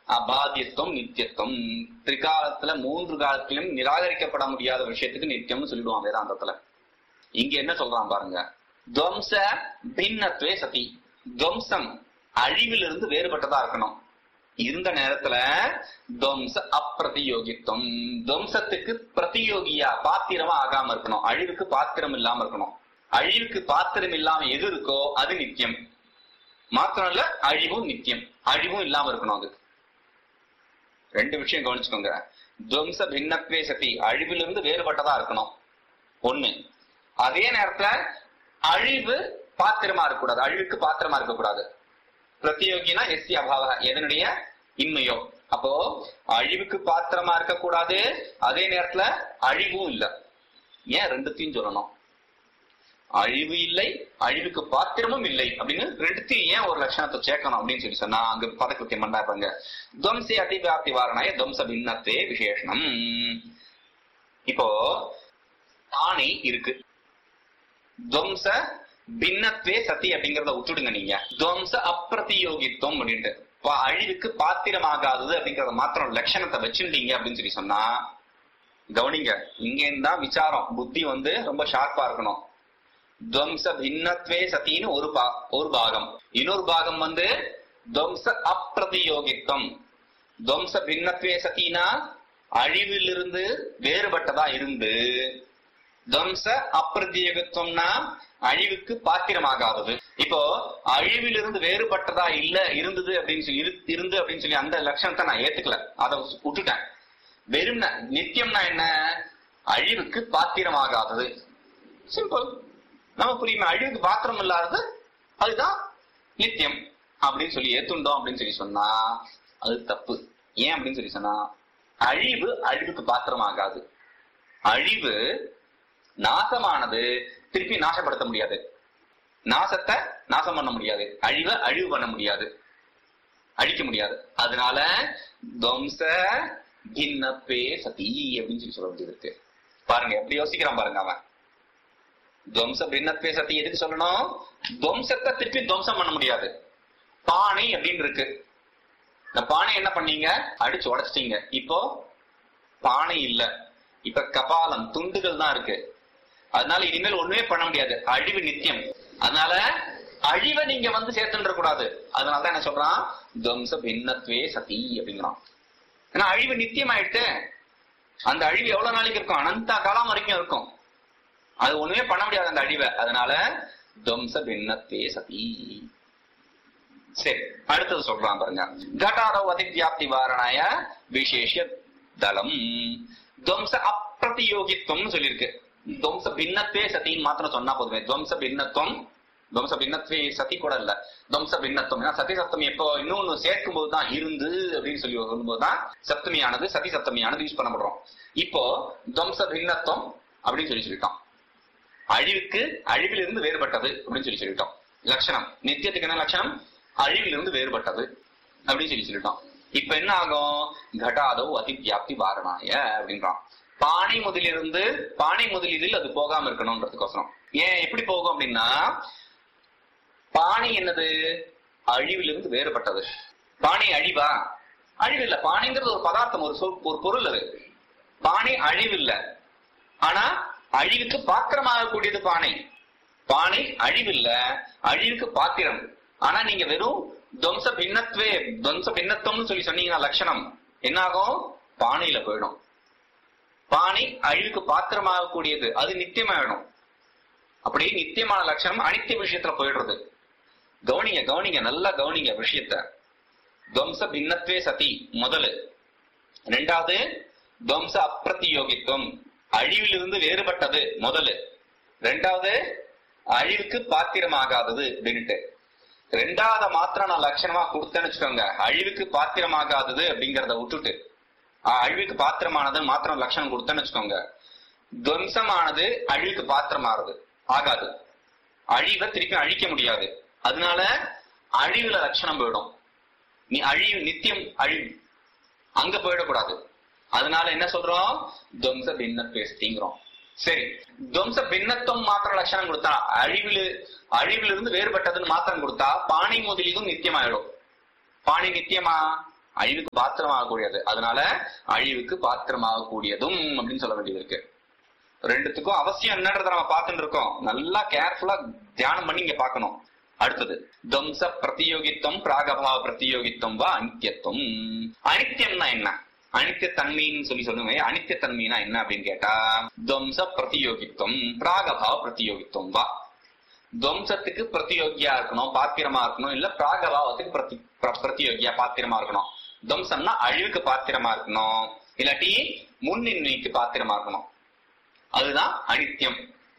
அபாதியத்துவம் நித்தியத்துவம் திரிகாலத்துல மூன்று காலத்திலும் நிராகரிக்கப்பட முடியாத விஷயத்துக்கு நித்தியம்னு சொல்லிடுவான் வேதாந்தத்துல இங்க என்ன சொல்றான் பாருங்க துவம்ச பின்னத்வே சதி துவம்சம் அழிவிலிருந்து வேறுபட்டதா இருக்கணும் இருந்த நேரத்துல துவம்ச அப்பிரதியோகித்துவம் துவம்சத்துக்கு பிரதியோகியா பாத்திரமா ஆகாம இருக்கணும் அழிவுக்கு பாத்திரம் இல்லாம இருக்கணும் அழிவுக்கு பாத்திரம் இல்லாம எது இருக்கோ அது நித்தியம் மாத்திரம் இல்ல அழிவும் நித்தியம் அழிவும் இல்லாம இருக்கணும் அது ரெண்டு விஷயம் கவனிச்சுக்கோங்க துவம்ச பின்னத்வே சதி அழிவிலிருந்து வேறுபட்டதா இருக்கணும் ஒண்ணு அதே நேரத்துல அழிவு பாத்திரமா இருக்கக்கூடாது அழிவுக்கு பாத்திரமா இருக்கக்கூடாது பிரத்தியோகினா எஸ்சி அபாவ எதனுடைய இன்மையோ அப்போ அழிவுக்கு பாத்திரமா இருக்கக்கூடாது அதே நேரத்துல அழிவும் இல்ல ஏன் ரெண்டுத்தையும் சொல்லணும் அழிவு இல்லை அழிவுக்கு பாத்திரமும் இல்லை அப்படின்னு ரெண்டுத்தையும் ஏன் ஒரு லட்சணத்தை சேர்க்கணும் அப்படின்னு சொல்லி சொன்னா அங்க பதக்கிருத்தியம் பண்ணாப்பாங்க துவம்சே அதிவியாப்தி வாரணாய துவம்ச பின்னத்தே விசேஷனம் இப்போ ஆணை இருக்கு துவம்ச பின்னத்வே சதி அப்படிங்கறத விட்டுடுங்க நீங்க துவம்ச அப்பிரதியோகித்துவம் அப்படின்ட்டு இப்ப அழிவுக்கு பாத்திரமாகாதது அப்படிங்கறத மாத்திரம் லட்சணத்தை வச்சிருந்தீங்க அப்படின்னு சொல்லி சொன்னா கவனிங்க இங்க தான் விசாரம் புத்தி வந்து ரொம்ப ஷார்ப்பா இருக்கணும் துவம்ச பின்னத்வே சத்தின்னு ஒரு பா ஒரு பாகம் இன்னொரு பாகம் வந்து துவம்ச அப்பிரதியோகித்துவம் துவம்ச பின்னத்வே சத்தினா அழிவிலிருந்து வேறுபட்டதா இருந்து துவம்ச அப்பிரதியோகித்துவம்னா அழிவுக்கு பாத்திரமாகாதது இப்போ அழிவிலிருந்து வேறுபட்டதா இல்ல இருந்தது அப்படின்னு சொல்லி இரு- இருந்து அப்படின்னு சொல்லி அந்த லட்சணத்தை நான் ஏத்துக்கல அதை விட்டுட்டேன் வெறும் நித்தியம்னா என்ன அழிவுக்கு பாத்திரமாகாதது சிம்பிள் நம்ம புரியுமா அழிவுக்கு பாத்திரம் இல்லாதது அதுதான் நித்தியம் அப்படின்னு சொல்லி ஏத்துண்டோம் அப்படின்னு சொல்லி சொன்னா அது தப்பு ஏன் அப்படின்னு சொல்லி சொன்னா அழிவு அழிவுக்கு பாத்திரமாகாது அழிவு நாசமானது திருப்பி நாசப்படுத்த முடியாது நாசத்தை நாசம் பண்ண முடியாது அழிவை அழிவு பண்ண முடியாது அழிக்க முடியாது அதனால துவம்ச பின்னப்பே சதி அப்படின்னு சொல்லி சொல்ல வேண்டியது இருக்கு பாருங்க எப்படி யோசிக்கிறான் பாருங்க அவன் துவம்ச பின்னத்வே சதி எதுக்கு சொல்லணும் துவம்சத்தை திருப்பி துவம்சம் பண்ண முடியாது பானை அப்படின்னு இருக்கு இந்த பானை என்ன பண்ணீங்க அடிச்சு உடைச்சிட்டீங்க இப்போ பானை இல்ல இப்ப கபாலம் துண்டுகள் தான் இருக்கு அதனால இனிமேல் ஒண்ணுமே பண்ண முடியாது அழிவு நித்தியம் அதனால அழிவை நீங்க வந்து சேர்த்துன்ற கூடாது அதனாலதான் என்ன சொல்றான் துவம்ச பின்னத்வே சதி அப்படிங்கிறான் ஏன்னா அழிவு நித்தியம் ஆயிடுத்து அந்த அழிவு எவ்வளவு நாளைக்கு இருக்கும் அனந்த காலம் வரைக்கும் இருக்கும் அது ஒண்ணுமே பண்ண முடியாது அந்த அழிவை அதனால துவம்ச பின்னத்வே சதி சரி அடுத்தது சொல்றான் பாருங்க கட்டாரவ் அதிவியாப்தி வாரணாய விசேஷ தலம் துவம்ச அப்பிரதியோகித்துவம்னு சொல்லியிருக்கு துவம்ச பின்னத்வே சத்தின்னு மாத்திரம் சொன்னா போதுமே துவம்ச பின்னத்துவம் துவம்ச பின்னத்வே சதி கூட இல்ல துவம்ச பின்னத்துவம் ஏன்னா சதி சப்தமி எப்போ இன்னொன்னு சேர்க்கும் போதுதான் இருந்து அப்படின்னு சொல்லி வரும்போதுதான் சப்தமியானது சதி சப்தமியானது யூஸ் பண்ணப்படுறோம் இப்போ துவம்ச பின்னத்துவம் அப்படின்னு சொல்லி சொல்லிட்டோம் அழிவுக்கு அழிவிலிருந்து வேறுபட்டது அப்படின்னு சொல்லி சொல்லிட்டோம் லட்சணம் நித்தியத்துக்கு என்ன லட்சணம் அழிவிலிருந்து வேறுபட்டது அப்படின்னு சொல்லி சொல்லிட்டோம் இப்ப என்ன ஆகும் கடாதோ அதிவியாப்தி வாரணாய அப்படின்றான் பானை முதலிருந்து பானை முதலில் அது போகாம இருக்கணும்ன்றதுக்கோசரம் ஏன் எப்படி போகும் அப்படின்னா பானை என்னது அழிவிலிருந்து வேறுபட்டது பானை அழிவா அழிவு இல்ல பானைங்கிறது ஒரு பதார்த்தம் ஒரு சொல் ஒரு பொருள் அது பானை அழிவு இல்ல ஆனா அழிவுக்கு பாத்திரமாக கூடியது பானை பானை அழிவில்ல அழிவுக்கு பாத்திரம் ஆனா நீங்க வெறும் துவம்ச பின்னத்வே துவம்ச பின்னத்துவம்னு சொல்லி சொன்னீங்கன்னா லட்சணம் என்ன ஆகும் பானையில போயிடும் பானை அழிவுக்கு பாத்திரமாக கூடியது அது நித்தியமாயிடும் அப்படி நித்தியமான லட்சணம் அனித்திய விஷயத்துல போயிடுறது கவனிங்க கவனிங்க நல்லா கவனிங்க விஷயத்த துவம்ச பின்னத்வே சதி முதலு ரெண்டாவது துவம்ச அப்பிரதியோகித்துவம் அழிவிலிருந்து வேறுபட்டது முதலு ரெண்டாவது அழிவுக்கு பாத்திரமாகாதது அப்படின்ட்டு ரெண்டாவது மாத்திரம் நான் லட்சணமா கொடுத்தேன்னு வச்சுக்கோங்க அழிவுக்கு பாத்திரமாகாதது அப்படிங்கறத விட்டுட்டு ஆஹ், அழிவுக்கு பாத்திரமானது மாத்திரம் லட்சணம் கொடுத்தேன்னு வச்சுக்கோங்க துவம்சமானது அழிவுக்கு பாத்திரமாகுது ஆகாது அழிவை திருப்பி அழிக்க முடியாது அதனால அழிவுல லட்சணம் போயிடும் நீ அழிவு நித்தியம் அழிவு அங்க போயிடக்கூடாது அதனால என்ன சொல்றோம் துவம்ச பின்ன பேசுங்கிறோம் சரி துவம்ச பின்னத்துவம் மாத்திர லட்சணம் கொடுத்தா அழிவில் அழிவிலிருந்து வேறுபட்டதுன்னு மாத்திரம் கொடுத்தா பானை முதலிலும் நித்தியமாயிடும் பானை நித்தியமா அழிவுக்கு பாத்திரமாகக்கூடியது அதனால அழிவுக்கு பாத்திரமாகக்கூடியதும் அப்படின்னு சொல்ல வேண்டியது இருக்கு ரெண்டுத்துக்கும் அவசியம் என்னன்றத நம்ம பார்த்துட்டு இருக்கோம் நல்லா கேர்ஃபுல்லா தியானம் பண்ணி இங்க பார்க்கணும் அடுத்தது துவம்ச பிரதியோகித்துவம் பிராகபாவ பிரதியோகித்துவம் வா அனித்தியத்துவம் அனித்தியம்னா என்ன அனித்தியத்தன்மைன்னு சொல்லி சொல்லுங்க அனித்தியத்தன்மைனா என்ன அப்படின்னு கேட்டா துவம்ச பிரதியோகித்துவம் பிராகபாவ பிரதியோகித்துவம் வா துவம்சத்துக்கு பிரதியோகியா இருக்கணும் பாத்திரமா இருக்கணும் இல்ல பிராகபாவத்துக்கு பிரதி பிர- பிரதியோகியா பாத்திரமா இருக்கணும் துவம்சம்னா அழிவுக்கு பாத்திரமா இருக்கணும் இல்லாட்டி முன்னின்மைக்கு பாத்திரமா இருக்கணும் அதுதான் அனித்தியம்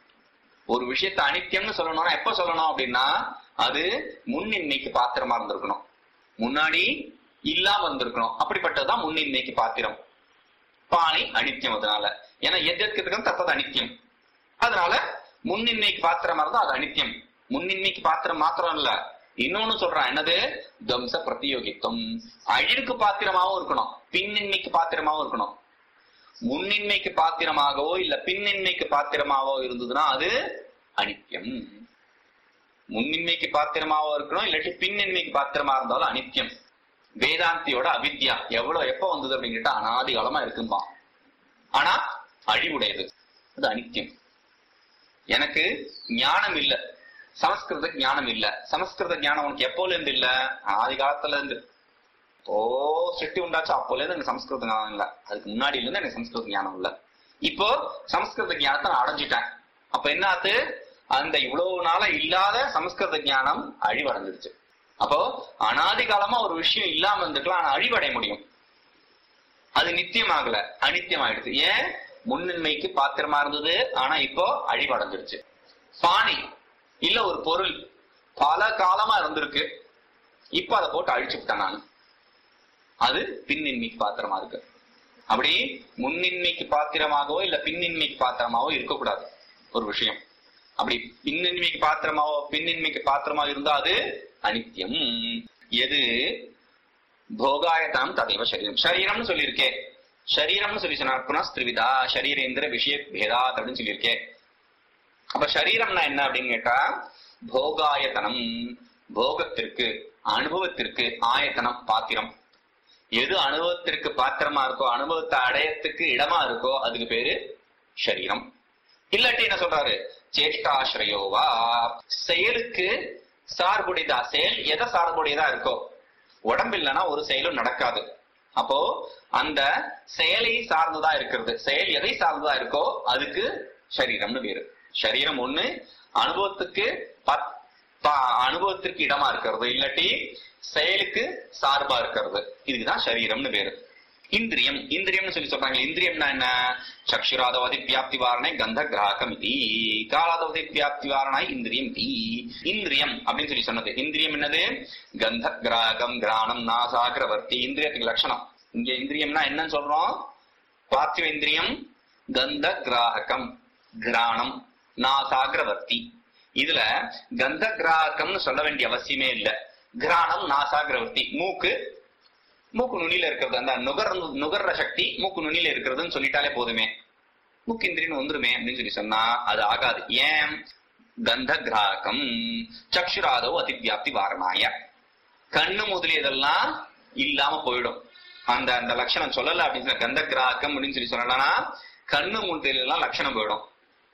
ஒரு விஷயத்தை அனித்தியம்னு சொல்லணும்னா எப்ப சொல்லணும் அப்படின்னா அது முன்னின்மைக்கு பாத்திரமா இருந்திருக்கணும் முன்னாடி இல்லாம இருந்திருக்கணும் அப்படிப்பட்டதுதான் முன்னின்மைக்கு பாத்திரம் பாணி அனித்தியம் அதனால ஏன்னா எதிர்க்கிறதுக்கு தத்தது அனித்தியம் அதனால முன்னின்மைக்கு பாத்திரமா இருந்தா அது அனித்தியம் முன்னின்மைக்கு பாத்திரம் மாத்திரம் இல்ல இன்னொன்னு சொல்றான் என்னது தம்ச பிரதியோகித்துவம் அழிவுக்கு பாத்திரமாவும் இருக்கணும் பின்னின்மைக்கு பாத்திரமாவும் இருக்கணும் முன்னின்மைக்கு பாத்திரமாகவோ இல்ல பின்னின்மைக்கு பாத்திரமாவோ இருந்ததுன்னா அது அனித்தியம் முன்னின்மைக்கு பாத்திரமாவோ இருக்கணும் இல்லாட்டி பின்னின்மைக்கு பாத்திரமா இருந்தாலும் அனித்தியம் வேதாந்தியோட அவித்யா எவ்வளவு எப்ப வந்தது அப்படின்னு கேட்டா அனாதி காலமா இருக்கும்பா ஆனா அழிவுடையது அது அனித்தியம் எனக்கு ஞானம் இல்ல சமஸ்கிருத ஞானம் இல்ல சமஸ்கிருத ஞானம் உனக்கு எப்போல இருந்து இல்ல ஆதி காலத்துல இருந்து ஓ சிருஷ்டி உண்டாச்சு அப்போல இருந்து எனக்கு சமஸ்கிருத ஞானம் இல்ல அதுக்கு முன்னாடில இருந்து எனக்கு சமஸ்கிருத ஞானம் இல்ல இப்போ சமஸ்கிருத ஞானத்தை நான் அடைஞ்சிட்டேன் அப்ப என்ன ஆச்சு அந்த இவ்வளவு நாளா இல்லாத சமஸ்கிருத ஞானம் அழிவடைஞ்சிருச்சு அப்போ அனாதி காலமா ஒரு விஷயம் இல்லாம இருந்துக்கலாம் ஆனா அழிவடைய முடியும் அது நித்தியமாகல அனித்தியம் ஆயிடுச்சு ஏன் முன்னின்மைக்கு பாத்திரமா இருந்தது ஆனா இப்போ அழிவடைஞ்சிருச்சு பாணி இல்ல ஒரு பொருள் பல காலமா இருந்திருக்கு இப்ப அதை போட்டு அழிச்சு விட்டேன் நான் அது பின்னின்மைக்கு பாத்திரமா இருக்கு அப்படி முன்னின்மைக்கு பாத்திரமாகவோ இல்ல பின்னின்மைக்கு பாத்திரமாவோ இருக்கக்கூடாது ஒரு விஷயம் அப்படி பின்னின்மைக்கு பாத்திரமாவோ பின்னின்மைக்கு பாத்திரமா இருந்தா அது அனித்தியம் எது போகாயதாம் ததைவ சரீரம் சரீரம்னு சொல்லியிருக்கேன் சரீரம்னு சொல்லி சொன்னார் புனஸ்திரிவிதா சரீரேந்திர விஷய பேதாத் அப்படின்னு சொல்லியிருக்கேன் அப்ப சரீரம்னா என்ன அப்படின்னு கேட்டா போகாயத்தனம் போகத்திற்கு அனுபவத்திற்கு ஆயத்தனம் பாத்திரம் எது அனுபவத்திற்கு பாத்திரமா இருக்கோ அனுபவத்தை அடையத்துக்கு இடமா இருக்கோ அதுக்கு பேரு சரீரம் இல்லாட்டி என்ன சொல்றாரு சேஷ்டாசிரயோவா செயலுக்கு சார்புடையதா செயல் எதை சார்புடையதா இருக்கோ உடம்பு இல்லைன்னா ஒரு செயலும் நடக்காது அப்போ அந்த செயலை சார்ந்ததா இருக்கிறது செயல் எதை சார்ந்ததா இருக்கோ அதுக்கு சரீரம்னு பேரு சரீரம் ஒண்ணு அனுபவத்துக்கு பத்- ப- அனுபவத்திற்கு இடமா இருக்கிறது இல்லாட்டி செயலுக்கு சார்பா இருக்கிறது இதுக்குதான் சரீரம்னு பேரு இந்திரியம் இந்திரியம்னு சொல்லி சொல்றாங்க இந்திரியம்னா என்ன சக்ஷுராதவதி வியாப்தி வாரணை கந்த கிராகம் இது காலாதவதி வியாப்தி வாரணாய் இந்திரியம் தி இந்திரியம் அப்படின்னு சொல்லி சொன்னது இந்திரியம் என்னது கந்த கிராகம் கிராணம் நாசாகிரவர்த்தி இந்திரியத்துக்கு லட்சணம் இங்க இந்திரியம்னா என்னன்னு சொல்றோம் பார்த்திவ இந்திரியம் கந்த கிராககம் கிராணம் நாசாகிரவர்த்தி இதுல கந்த கிராகம்னு சொல்ல வேண்டிய அவசியமே இல்ல கிராணம் நாசாகிரவர்த்தி மூக்கு மூக்கு நுனியில இருக்கிறது அந்த நுகர் நுகர்ற சக்தி மூக்கு நுனியில இருக்கிறதுன்னு சொல்லிட்டாலே போதுமே மூக்கு இந்திரியன் வந்துருமே அப்படின்னு சொல்லி சொன்னா அது ஆகாது ஏன் கந்த கிராகம் சக்ஷுராதோ அதிவியாப்தி வாரணாய கண்ணு முதலியதெல்லாம் இல்லாம போயிடும் அந்த அந்த லட்சணம் சொல்லல அப்படின்னு சொன்னா கந்த கிராகம் அப்படின்னு சொல்லி சொல்லலன்னா கண்ணு முதலியெல்லாம் லட்சணம் போயிடும்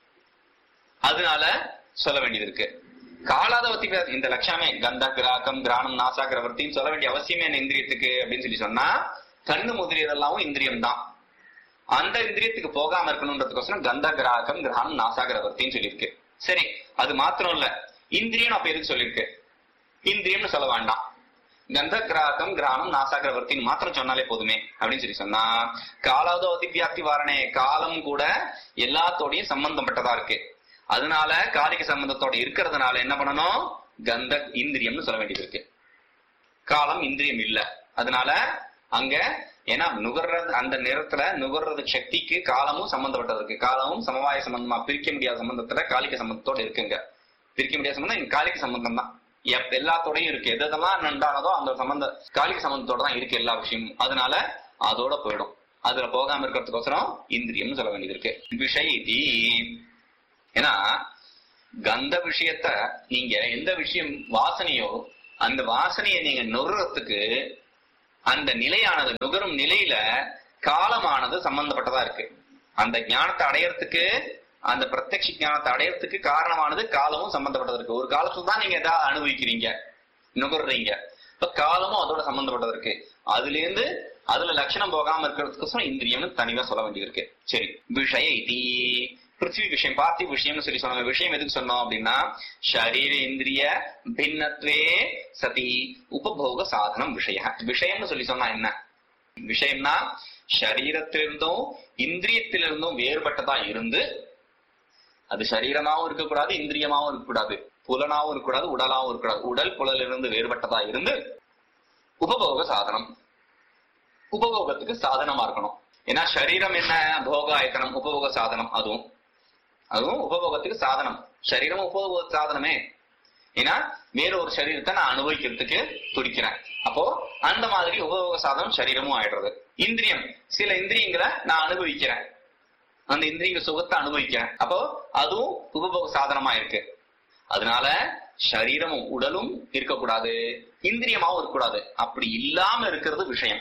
அதனால சொல்ல வேண்டியது இருக்கு காலாதவத்தி இந்த லட்சணமே கந்த கிராகம் கிராணம் நாசாகிரவர்த்தின்னு சொல்ல வேண்டிய அவசியமே என்ன இந்திரியத்துக்கு அப்படின்னு சொல்லி சொன்னா கண்ணு முதலியதெல்லாம் இந்திரியம் தான் அந்த இந்திரியத்துக்கு போகாம இருக்கணும்ன்றதுக்கோசரம் கந்த கிராகம் கிரகணம் நாசாகிரவர்த்தின்னு சொல்லியிருக்கு சரி அது மாத்திரம் இல்ல இந்திரியம் அப்ப எதுக்கு சொல்லியிருக்கு இந்திரியம்னு சொல்ல வேண்டாம் கந்த கிராகம் கிராமம் நாசாகிரவர்த்தின்னு மாத்திரம் சொன்னாலே போதுமே அப்படின்னு சொல்லி சொன்னா காலாவதோ அதிவியாப்தி வாரணே காலம் கூட எல்லாத்தோடையும் சம்பந்தப்பட்டதா இருக்கு அதனால காலிக சம்பந்தத்தோட இருக்கிறதுனால என்ன பண்ணணும் கந்த இந்திரியம்னு சொல்ல வேண்டியது இருக்கு காலம் இந்திரியம் இல்ல அதனால அங்க ஏன்னா நுகர்றது அந்த நேரத்துல நுகர்றது சக்திக்கு காலமும் சம்பந்தப்பட்டது இருக்கு காலமும் சமவாய சம்பந்தமா பிரிக்க முடியாத சம்பந்தத்துல காலிக சம்பந்தத்தோட இருக்குங்க பிரிக்க முடியாத சம்பந்தம் இங்க காலிக சம்பந்தம் தான் எப்- எல்லாத்தோடயும் இருக்கு எது எதெல்லாம் நன்றானதோ அந்த சம்பந்த காலிக சம்பந்தத்தோட தான் இருக்கு எல்லா விஷயமும் அதனால அதோட போயிடும் அதுல போகாம இருக்கிறதுக்கோசரம் இந்திரியம்னு சொல்ல வேண்டியது இருக்கு விஷயதி ஏன்னா கந்த விஷயத்த நீங்க எந்த விஷயம் வாசனையோ அந்த வாசனையை நீங்க நுறத்துக்கு அந்த நிலையானது நுகரும் நிலையில காலமானது சம்பந்தப்பட்டதா இருக்கு அந்த ஞானத்தை அடையறதுக்கு அந்த பிரத்யக்ஷ ஞானத்தை அடையறதுக்கு காரணமானது காலமும் சம்பந்தப்பட்டது இருக்கு ஒரு காலத்துல தான் நீங்க எதாவது அனுபவிக்கிறீங்க நுகர்றீங்க இப்ப காலமும் அதோட சம்பந்தப்பட்டது இருக்கு அதுல இருந்து அதுல லட்சணம் போகாம இருக்கிறதுக்கோசரம் இந்திரியம்னு தனிவா சொல்ல வேண்டியிருக்கு சரி விஷய இதி பிருத்திவி விஷயம் பார்த்திவ விஷயம்னு சொல்லி சொன்ன விஷயம் எதுக்கு சொன்னோம் அப்படின்னா ஷரீர இந்திரிய பின்னத்வே சதி உபபோக சாதனம் விஷய விஷயம்னு சொல்லி சொன்னா என்ன விஷயம்னா சரீரத்திலிருந்தும் இந்திரியத்திலிருந்தும் வேறுபட்டதா இருந்து அது சரீரமாவும் இருக்கக்கூடாது இந்திரியமாவும் இருக்கக்கூடாது புலனாவும் இருக்கக்கூடாது உடலாவும் இருக்கக்கூடாது உடல் புலலிருந்து வேறுபட்டதா இருந்து உபபோக சாதனம் உபபோகத்துக்கு சாதனமா இருக்கணும் ஏன்னா சரீரம் என்ன போக ஆயத்தனம் உபபோக சாதனம் அதுவும் அதுவும் உபபோகத்துக்கு சாதனம் சரீரம் உபபோக சாதனமே ஏன்னா வேற ஒரு சரீரத்தை நான் அனுபவிக்கிறதுக்கு துடிக்கிறேன் அப்போ அந்த மாதிரி உபபோக சாதனம் சரீரமும் ஆயிடுறது இந்திரியம் சில இந்திரியங்களை நான் அனுபவிக்கிறேன் அந்த இந்திரிய சுகத்தை அனுபவிக்கிறேன் அப்போ அதுவும் உபபோக சாதனமா இருக்கு அதனால சரீரமும் உடலும் இருக்கக்கூடாது இந்திரியமாவும் இருக்கக்கூடாது அப்படி இல்லாம இருக்கிறது விஷயம்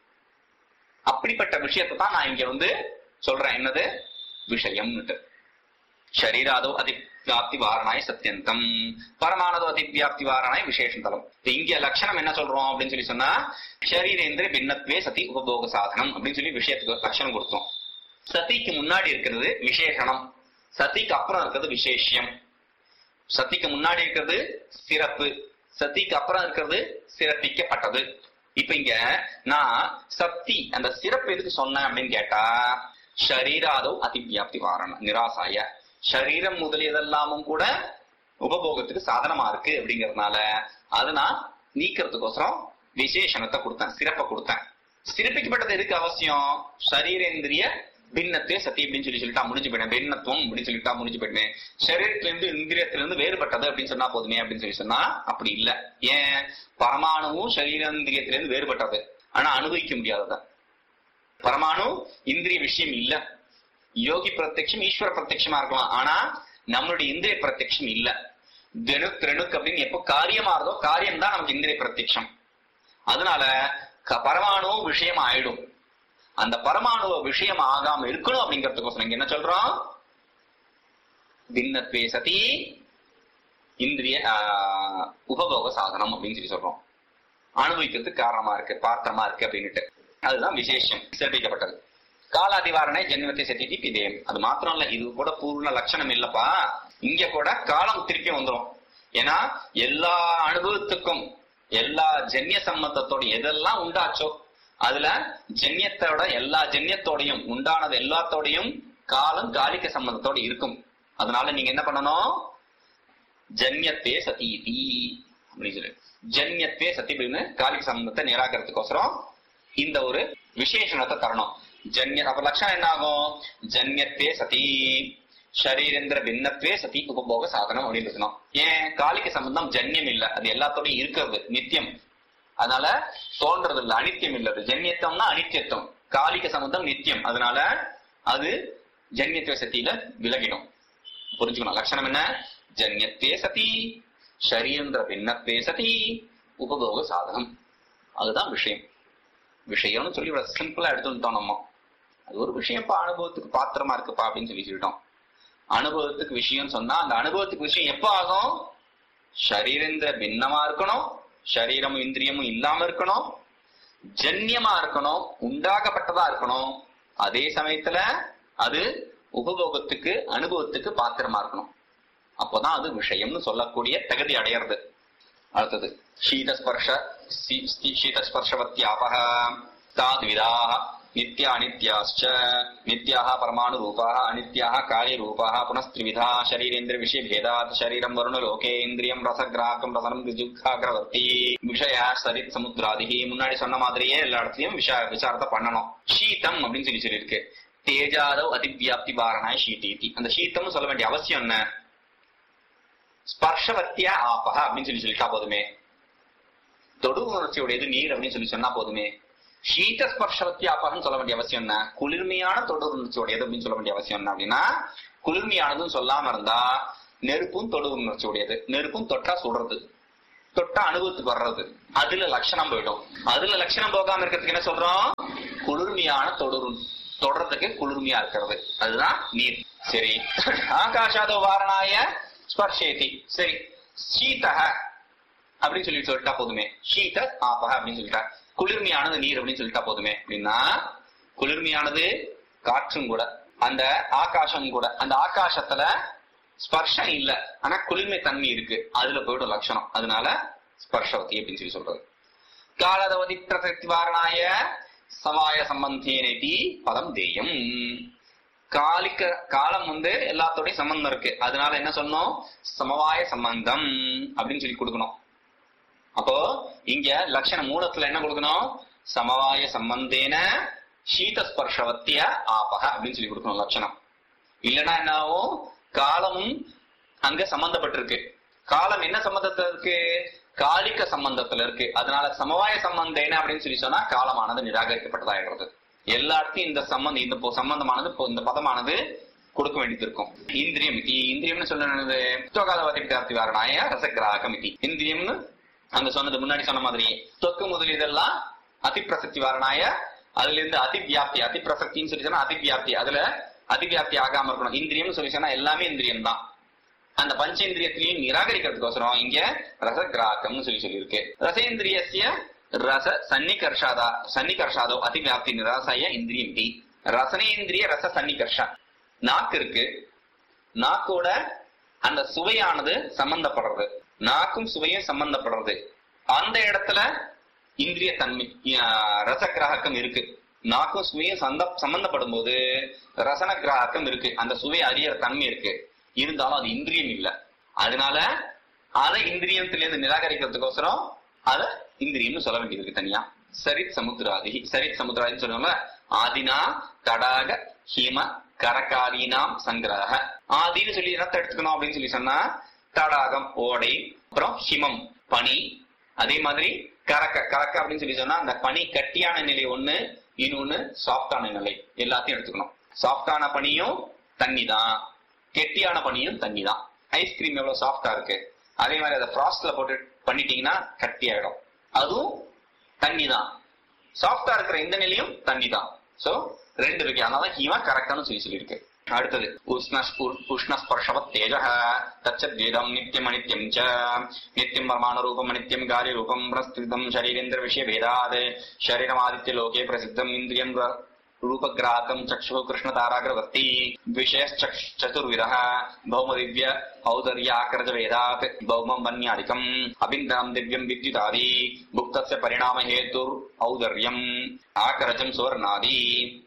அப்படிப்பட்ட விஷயத்தை தான் நான் இங்க வந்து சொல்றேன் என்னது விஷயம்னுட்டு ஷரீராதோ அதிவியாப்தி வாரணாய் சத்தியந்தம் பரமானதோ அதிவியாப்தி வாரணாய் விசேஷந்தலம் இங்க லட்சணம் என்ன சொல்றோம் அப்படின்னு சொல்லி சொன்னா ஷரீரேந்திர பின்னத்வே சதி உபபோக சாதனம் அப்படின்னு சொல்லி விஷயத்துக்கு லட்சணம் கொடுத்தோம் சதிக்கு முன்னாடி இருக்கிறது விசேஷணம் சதிக்கு அப்புறம் இருக்கிறது விசேஷம் சதிக்கு முன்னாடி இருக்கிறது சிறப்பு சதிக்கு அப்புறம் இருக்கிறது சிறப்பிக்கப்பட்டது இப்ப இங்க நான் சக்தி அந்த சிறப்பு எதுக்கு சொன்னேன் அப்படின்னு கேட்டா ஷரீராதோ அதிவியாப்தி வாரணம் நிராசாய சரீரம் முதலியதெல்லாமும் கூட உபபோகத்துக்கு சாதனமா இருக்கு அப்படிங்கறதுனால அதை நான் நீக்கிறதுக்கோசரம் விசேஷணத்தை கொடுத்தேன் சிறப்பை கொடுத்தேன் சிறப்பிக்கப்பட்டது எதுக்கு அவசியம் சரீரேந்திரிய பின்னத்தே சத்தி அப்படின்னு சொல்லி சொல்லிட்டா முடிஞ்சு போயிட்டேன் பின்னத்துவம் அப்படின்னு சொல்லிட்டா முடிஞ்சு போயிட்டேன் சரீரத்திலிருந்து இந்திரியத்திலிருந்து வேறுபட்டது அப்படின்னு சொன்னா போதுமே அப்படின்னு சொல்லி சொன்னா அப்படி இல்ல ஏன் பரமாணுவும் சரீரேந்திரியத்திலிருந்து வேறுபட்டது ஆனா அனுபவிக்க முடியாதது பரமாணு இந்திரிய விஷயம் இல்ல யோகி பிரத்யட்சம் ஈஸ்வர பிரத்யட்சமா இருக்கலாம் ஆனா நம்மளுடைய இந்திரிய பிரத்யட்சம் இல்ல தெனுக் திரெணுக் அப்படின்னு எப்போ காரியமா இருந்தோ காரியம் தான் நமக்கு இந்திரிய பிரத்யட்சம் அதனால க- பரமாணுவும் விஷயம் ஆயிடும் அந்த பரமாணுவ விஷயம் ஆகாம இருக்கணும் அப்படிங்கறதுக்கோசரம் இங்க என்ன சொல்றோம் பின்னத்வே சதி இந்திரிய ஆஹ், உபபோக சாதனம் அப்படின்னு சொல்லி சொல்றோம் அனுபவிக்கிறதுக்கு காரணமா இருக்கு பாத்திரமா இருக்கு அப்படின்னுட்டு அதுதான் விசேஷம் சிறப்பிக்கப்பட்டது காலாதிவாரணை ஜென்மத்தை சத்திதி பிதேயம் அது மாத்திரம் இல்ல இது கூட பூர்ண லட்சணம் இல்லப்பா இங்க கூட காலம் திருப்பி வந்துரும் ஏன்னா எல்லா அனுபவத்துக்கும் எல்லா ஜென்ய சம்பந்தத்தோட எதெல்லாம் உண்டாச்சோ அதுல ஜென்யத்தோட எல்லா ஜென்யத்தோடையும் உண்டானது எல்லாத்தோடையும் காலம் காலிக்க சம்பந்தத்தோட இருக்கும் அதனால நீங்க என்ன பண்ணணும் ஜன்யத்தே சதீதி அப்படின்னு சொல்லி ஜன்யத்தே சதி அப்படின்னு காலிக சம்பந்தத்தை நிராகரிக்கிறதுக்கோசரம் இந்த ஒரு விசேஷணத்தை தரணும் ஜன்ய அப்ப லட்சணம் என்ன ஆகும் ஜன்யத்தே சதி ஷரீரேந்திர பின்னத்வே சதி உபபோக சாதனம் அப்படின்னு இருக்கணும் ஏன் காலிக சம்பந்தம் ஜன்யம் இல்ல அது எல்லாத்தோடையும் இருக்கிறது நித்தியம் அதனால தோன்றது இல்ல அனித்தியம் இல்ல அது ஜன்யத்தம்னா அனித்தியத்துவம் காலிக சம்பந்தம் நித்தியம் அதனால அது ஜன்யத்துவ சத்தியில விலகிடும் புரிஞ்சுக்கணும் லட்சணம் என்ன ஜன்யத்தே சதி ஷரீரேந்திர பின்னத்வே சதி உபபோக சாதனம் அதுதான் விஷயம் விஷயம்னு சொல்லி சிம்பிளா எடுத்துட்டோம் நம்ம அது ஒரு விஷயம்ப்பா அனுபவத்துக்கு பாத்திரமா இருக்குப்பா அப்படின்னு சொல்லி சொல்லிட்டோம் அனுபவத்துக்கு விஷயம் சொன்னா அந்த அனுபவத்துக்கு விஷயம் எப்ப ஆகும் ஷரீரேந்திர பின்னமா இருக்கணும் ஷரீரமும் இந்திரியமும் இல்லாம இருக்கணும் ஜன்யமா இருக்கணும் உண்டாகப்பட்டதா இருக்கணும் அதே சமயத்துல அது உபபோகத்துக்கு அனுபவத்துக்கு பாத்திரமா இருக்கணும் அப்போதான் அது விஷயம்னு சொல்லக்கூடிய தகுதி அடையிறது அடுத்தது ஷீதஸ்பர்ஷ சி- சி- ஷீதஸ்பர்ஷவத்யாபக தாத்விதாக நித்யா அனித்யாश्च நித்யாः परमाणुरूपाः अनित्याः कार्यरूपाः पुनस्त्रिविधा शरीरेन्द्र विषय भेदात् शरीरं वरुणलोके इन्द्रिயம் ரசகிராகம் ரசனம் ரிஜுகாகிரவர்த்தி விஷய சரித் சமுத்திராதிகி முன்னாடி சொன்ன மாதிரியே எல்லா இடத்துலயும் விஷ விசாரத்தை பண்ணணும் ஷீதம் அப்படின்னு சொல்லி சொல்லியிருக்கு தேஜாதவ் அதிவியாப்தி பாரணாய் ஷீதீதி அந்த ஷீத்தம்னு சொல்ல வேண்டிய அவசியம் என்ன ஸ்பர்ஷவத்திய ஆபக அப்படின்னு சொல்லி சொல்லிட்டா போதுமே தொடு உணர்ச்சியுடையது நீர் அப்படின்னு சொல்லி சொன்னா போதுமே சீத ஸ்பர்ஷவத்திய ஆபகன்னு சொல்ல வேண்டிய அவசியம் என்ன குளிர்மையான தொடு உணர்ச்சியுடையது அப்படின்னு சொல்ல வேண்டிய அவசியம் என்ன அப்படின்னா குளிர்மையானதுன்னு சொல்லாம இருந்தா நெருப்பும் தொடு உணர்ச்சியுடையது நெருப்பும் தொட்டா சுடுறது தொட்டா அனுபவத்துக்கு வர்றது அதுல லட்சணம் போயிடும் அதுல லட்சணம் போகாம இருக்கிறதுக்கு என்ன சொல்றோம் குளிர்மையான தொடரும் தொடர்றதுக்கு குளிர்மையா இருக்கிறது அதுதான் நீர் சரி ஆகாஷாதோ வாரணாய ஸ்பர்ஷேதி சரி சீதக அப்படின்னு சொல்லி சொல்லிட்டா போதுமே சீத ஆபக அப்படின்னு சொல்லிட்டா குளிர்மையானது நீர் அப்படின்னு சொல்லிட்டா போதுமே அப்படின்னா குளிர்மையானது காற்றும் கூட அந்த ஆகாசம் கூட அந்த ஆகாசத்துல ஸ்பர்ஷம் இல்ல ஆனா குளிர்மை தன்மை இருக்கு அதுல போயிடும் லட்சணம் அதனால ஸ்பர்ஷவதி அப்படின்னு சொல்லி சொல்றது காலதவதி பிரசக்தி வாரணாய சமாய சம்பந்தேனி பதம் தேயம் காலிக்க காலம் வந்து எல்லாத்தோடய சம்பந்தம் இருக்கு அதனால என்ன சொன்னோம் சமவாய சம்பந்தம் அப்படின்னு சொல்லி கொடுக்கணும் அப்போ இங்க லட்சண மூலத்துல என்ன கொடுக்கணும் சமவாய சம்பந்தேன சீத ஸ்பர்ஷவத்திய ஆபக அப்படின்னு சொல்லி கொடுக்கணும் லட்சணம் இல்லைன்னா என்ன ஆகும் காலமும் அங்க சம்பந்தப்பட்டிருக்கு காலம் என்ன சம்பந்தத்துல இருக்கு காலிக்க சம்பந்தத்துல இருக்கு அதனால சமவாய சம்பந்தேன அப்படின்னு சொல்லி சொன்னா காலமானது நிராகரிக்கப்பட்டதாகிறது எல்லா இடத்தையும் இந்த சம்பந்தம் இந்த பொ- சம்பந்தமானது பொ- இந்த பதமானது கொடுக்க வேண்டியது இருக்கும் இந்திரியம் இதி இந்திரியம்னு சொல்றது துவகாதவாதி வித்யார்த்தி வாரணாய ரசகிராகம் இதி இந்திரியம்னு அங்க சொன்னது முன்னாடி சொன்ன மாதிரி தொக்கு முதல் இதெல்லாம் அதிப்பிரசக்தி வாரணாய அதுல இருந்து அதிவியாப்தி அதிப்பிரசக்தின்னு சொல்லி சொன்னா அதிவியாப்தி அதுல அதிவியாப்தி ஆகாம இருக்கணும் இந்திரியம்னு சொல்லி சொன்னா எல்லாமே இந்திரியம் தான் அந்த பஞ்சேந்திரியத்திலையும் நிராகரிக்கிறதுக்கோசரம் இங்க ரசகிராக்கம்னு சொல்லி சொல்லியிருக்கு ரசேந்திரியசிய ரச சன்னிகர்ஷாதா சன்னிகர்ஷாதோ அதிவியாப்தி நிராசாய இந்திரியம் டி ரசனேந்திரிய ரச சன்னிகர்ஷா நாக்கு இருக்கு நாக்கோட அந்த சுவையானது சம்பந்தப்படுறது நாக்கும் சுவையும் சம்பந்தப்படுறது அந்த இடத்துல இந்திரிய தன்மை ஆஹ், ரசகிராகக்கம் இருக்கு நாக்கும் சுவையும் சந்த சம்பந்தப்படும் போது ரசன கிராகக்கம் இருக்கு அந்த சுவை அறியற தன்மை இருக்கு இருந்தாலும் அது இந்திரியம் இல்ல அதனால அதை இந்திரியத்திலிருந்து நிராகரிக்கிறதுக்கோசரம் அத இந்திரியம்னு சொல்ல வேண்டியது இருக்கு தனியா சரித் சமுத்திராதி சரித் சமுத்திராதின்னு சொல்லுவாங்க ஆதினா தடாக ஹிம கரகாதீனாம் சங்கிரக ஆதின்னு சொல்லி என்னத்த எடுத்துக்கணும் அப்படின்னு சொல்லி சொன்னா தடாகம் ஓடை அப்புறம் ஹிமம் பனி அதே மாதிரி கரக்க கரக்க அப்படின்னு சொல்லி சொன்னா அந்த பனி கட்டியான நிலை ஒண்ணு இன்னொன்னு சாஃப்டான நிலை எல்லாத்தையும் எடுத்துக்கணும் சாஃப்டான பனியும் தண்ணி தான் கெட்டியான பனியும் தண்ணி தான் ஐஸ்கிரீம் எவ்வளவு சாஃப்டா இருக்கு அதே மாதிரி அதை ஃப்ராஸ்ட்ல போட்டு பண்ணிட்டீங்கன்னா கட்டி ஆயிடும் அதுவும் தண்ணி தான் சாஃப்டா இருக்கிற இந்த நிலையும் தண்ணி தான் சோ ரெண்டு இருக்கு அதனால ஹீமா கரெக்டானு சொல்லி சொல்லியிருக்கு அடுத்தது உஷ்ண உஷ்ணஸ்பர்ஷவத் தேஜ தச்சத்வேதம் நித்தியம் அனித்யம் ச நித்தியம் பரமாணு ரூபம் அனித்யம் காரிய ரூபம் பிரஸ்திதம் சரீரேந்திர விஷய பேதாத் சரீரம் ஆதித்ய லோகே பிரசித்தம் இந்திரியம் ர- रूपग्राहकं चक्षुः कृष्णताराग्रवर्ती विषयश्चतुर्विधः भौमदिव्य औदर्याक्रजवेदात् भौमं वन्यादिकम् अबिन्दनं दिव्यं विद्युतादि भुक्तस्य परिणामहेतुर् औदर्यम् ஆக்கரஜம் சுவர்ணாதி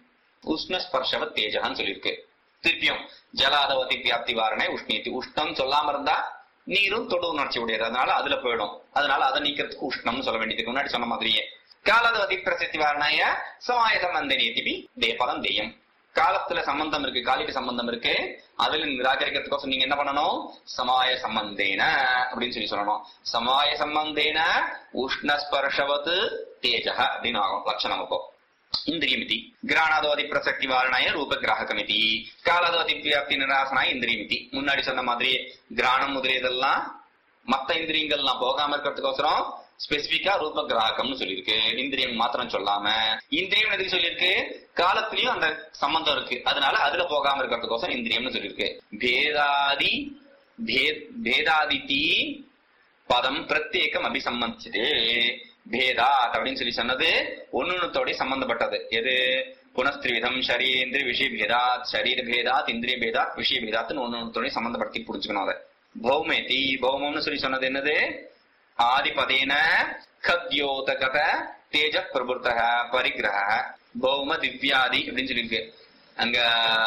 உஷ்ணஸ்பர்ஷவ தேஜகான்னு சொல்லியிருக்கு திருப்பியும் ஜலாதவதி வியாப்தி வாரணை உஷ்ணேத்தி உஷ்ணம் சொல்லாம இருந்தா நீரும் தொடு உணர்ச்சி உடையது அதனால அதுல போயிடும் அதனால அதை நீக்கிறதுக்கு உஷ்ணம்னு சொல்ல வேண்டியது முன்னாடி சொன்ன மாதிரியே காலதவதி பிரசித்தி வாரணாய சமாய சம்பந்த நீதிபி தேபதம் தேயம் காலத்துல சம்பந்தம் இருக்கு காலிக சம்பந்தம் இருக்கு அதுல நிராகரிக்கிறதுக்கோசம் நீங்க என்ன பண்ணணும் சமாய சம்பந்தேன அப்படின்னு சொல்லி சொல்லணும் சமாய சம்பந்தேன உஷ்ணஸ்பர்ஷவத் தேஜக அப்படின்னு ஆகும் லட்சணம் அப்போ இந்திரியமிதி கிராணாதோதி பிரசக்தி வாரணாய ரூப கிராகமிதி காலாதோதி வியாப்தி நிராசனாய இந்திரியமிதி முன்னாடி சொன்ன மாதிரி கிராணம் முதலியதெல்லாம் மத்த இந்திரியங்கள்லாம் போகாம இருக்கிறதுக்கோசரம் ஸ்பெசிபிக்கா ரூப கிராகம்னு சொல்லியிருக்கு இந்திரியம் மாத்திரம் சொல்லாம இந்திரியம் எதுக்கு சொல்லியிருக்கு காலத்திலயும் அந்த சம்பந்தம் இருக்கு அதனால அதுல போகாம இருக்கிறதுக்கோசரம் இந்திரியம்னு சொல்லியிருக்கு பேதாதி பே- பேதாதிதி பதம் பிரத்யேகம் அபிசம்பந்திச்சது பேதாத் அப்படின்னு சொல்லி சொன்னது ஒன்னொன்னத்தோட சம்பந்தப்பட்டது எது புனஸ்திரிவிதம் ஷரீரேந்திர விஷய பேதாத் ஷரீர பேதாத் இந்திரிய பேதாத் விஷய பேதாத்னு ஒன்னொன்னத்தோட சம்பந்தப்படுத்தி புரிஞ்சுக்கணும் அதை பௌமேதி பௌமம்னு சொல்லி சொன்னது என்னது ஆதிபதேன கத்யோதகத தேஜ பிரபுத்தக பரிகிரக பௌம திவ்யாதி அப்படின்னு சொல்லியிருக்கு அங்க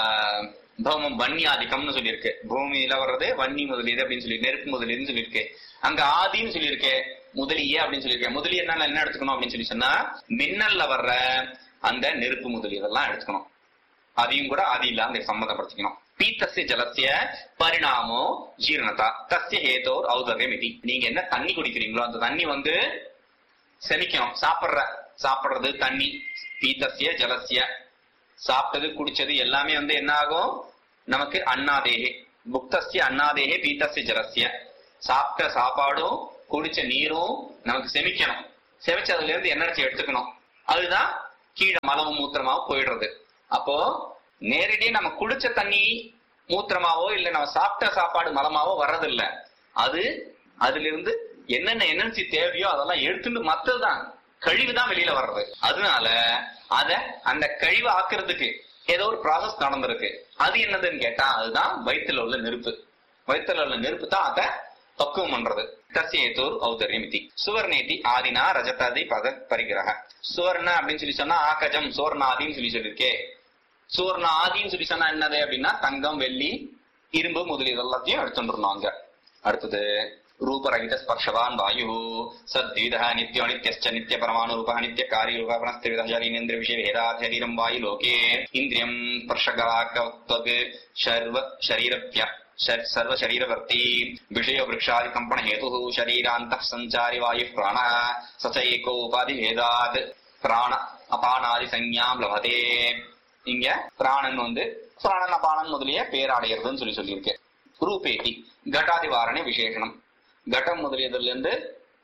பௌமம் வன்னியாதிக்கம்னு சொல்லியிருக்கு பூமியில வர்றது வன்னி முதலியது அப்படின்னு சொல்லி நெருப்பு முதலியதுன்னு சொல்லியிருக்கு அங்க ஆதின்னு சொல்லியிருக்கு முதலியே அப்படின்னு சொல்லியிருக்கேன் முதலிய என்ன என்ன எடுத்துக்கணும் அப்படின்னு சொல்லி சொன்னா மின்னல்ல வர்ற அந்த நெருப்பு முதலியதெல்லாம் எடுத்துக்கணும் அதையும் கூட ஆதி இல்லாம சம்மந்தப்படுத்திக்கணும் பீத்தசிய ஜலசிய பரிணாமோ ஜீரணதா தஸ்ய ஹேதோர் ஔதர்யம் இது நீங்க என்ன தண்ணி குடிக்கிறீங்களோ அந்த தண்ணி வந்து செமிக்கணும் சாப்பிடுற சாப்பிடுறது தண்ணி பீத்தசிய ஜலசிய சாப்பிட்டது குடிச்சது எல்லாமே வந்து என்ன ஆகும் நமக்கு அண்ணாதேகே புக்தசிய அண்ணாதேகே பீத்தசிய ஜலசிய சாப்பிட்ட சாப்பாடும் குடிச்ச நீரும் நமக்கு செமிக்கணும் செமிச்சு அதுல இருந்து எனர்ஜி எடுத்துக்கணும் அதுதான் கீழே மலமும் மூத்திரமாவும் போயிடுறது அப்போ நேரடியா நம்ம குடிச்ச தண்ணி மூத்திரமாவோ இல்ல நம்ம சாப்பிட்ட சாப்பாடு மலமாவோ வர்றதில்ல அது அதுல இருந்து என்னென்ன எனர்ஜி தேவையோ அதெல்லாம் எடுத்துட்டு மத்ததுதான் கழிவு தான் வெளியில வர்றது அதனால அத அந்த கழிவு ஆக்குறதுக்கு ஏதோ ஒரு ப்ராசஸ் நடந்திருக்கு அது என்னதுன்னு கேட்டா அதுதான் வயிற்றுல உள்ள நெருப்பு வயிற்றுல உள்ள நெருப்பு தான் அதை பக்குவம் பண்றது தசியேத்தூர் ஔதரியம் சுவர்ணேதி ஆதினா ரஜதாதி பத பரிகிரக சுவர்ண அப்படின்னு சொல்லி சொன்னா ஆகஜம் சுவர்ணாதின்னு சொல்லி சொல்லியிருக்கே சுவர்ண ஆதின்னு சொல்லி சொன்னா என்னது அப்படின்னா தங்கம் வெள்ளி இரும்பு முதலிய எல்லாத்தையும் எடுத்துட்டு இருந்தோம் அங்க அடுத்தது ரூபரகித ஸ்பர்ஷவான் வாயு சத்வித நித்யோ நித்யஸ்ச நித்ய பரமாணு ரூப நித்ய காரி ரூப புனஸ்திரித சரீரேந்திர விஷய வேதாத் சரீரம் வாயு லோகே இந்திரியம் ஸ்பர்ஷகலாக்க சர்வ சரீரப்ய सर्व शरीरवर्ती विषय वृक्षादि कंपन हेतु शरीरांत संचारी वायु प्राण स च एको उपाधि भेदात பிராண அபானாதி சஞ்ஞாம் லபதே இங்க பிராணன் வந்து பிராணன் அபானன் முதலிய பேரடைகிறதுன்னு சொல்லி சொல்லியிருக்கேன் ரூபேட்டி கட்டாதி வாரணை விசேஷனம் கட்டம் முதலியதுல இருந்து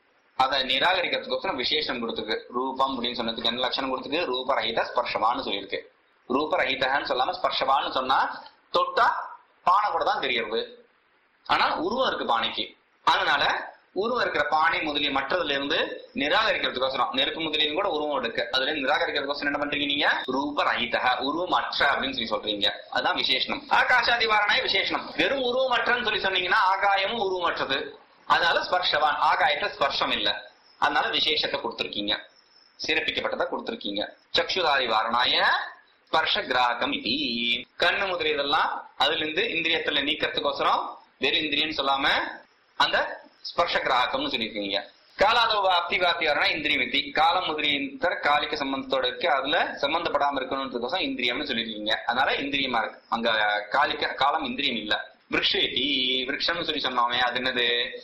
அதை நிராகரிக்கிறதுக்கோசரம் விசேஷம் கொடுத்துருக்கு ரூபம் அப்படின்னு சொன்னதுக்கு என்ன லட்சணம் கொடுத்துருக்கு ரூபரஹித ஸ்பர்ஷவான்னு சொல்லியிருக்கு ரூபரஹிதன்னு சொல்லாம ஸ்பர்ஷவான்னு சொன்னா தொட்டா பானை கூட தான் தெரியறது ஆனா உருவம் இருக்கு பானைக்கு அதனால உருவம் இருக்கிற பானை முதலிய மற்றதுல இருந்து நிராகரிக்கிறதுக்கோசரம் நெருப்பு முதலியும் கூட உருவம் இருக்கு அதுல இருந்து நிராகரிக்கிறதுக்கோசரம் என்ன பண்றீங்க நீங்க ரூப ரஹிதக உருவம் அற்ற அப்படின்னு சொல்லி சொல்றீங்க அதான் விசேஷனம் ஆகாஷாதிவாரணாய விசேஷனம் வெறும் உருவமற்றன்னு சொல்லி சொன்னீங்கன்னா ஆகாயமும் உருவமற்றது அதனால ஸ்பர்ஷவான் ஆகாயத்துல ஸ்பர்ஷம் இல்ல அதனால விசேஷத்தை கொடுத்திருக்கீங்க சிறப்பிக்கப்பட்டதை கொடுத்திருக்கீங்க சக்ஷுதாதி வாரணாய ஸ்பர்ஷ கிராகம் இது கண்ணு முதலியதெல்லாம் அதுல இருந்து இந்திரியத்துல நீக்கிறதுக்கோசரம் வெறும் இந்திரியன்னு சொல்லாம அந்த ஸ்பர்ஷ கிராகம்னு சொல்லியிருக்கீங்க காலாதோ வாப்தி வாப்தி வரனா இந்திரியம் வித்தி காலம் முதலியத்தர் காலிக்க சம்பந்தத்தோட இருக்கு அதுல சம்பந்தப்படாம இருக்கணும்ன்றதுக்கோசம் இந்திரியம்னு சொல்லியிருக்கீங்க அதனால இந்திரியமா இருக்கு அங்க காலிக்க காலம் இந்திரியம் இல்ல விரக்ஷேதி விரக்ஷம்னு சொல்லி சொன்னோமே அது என்னது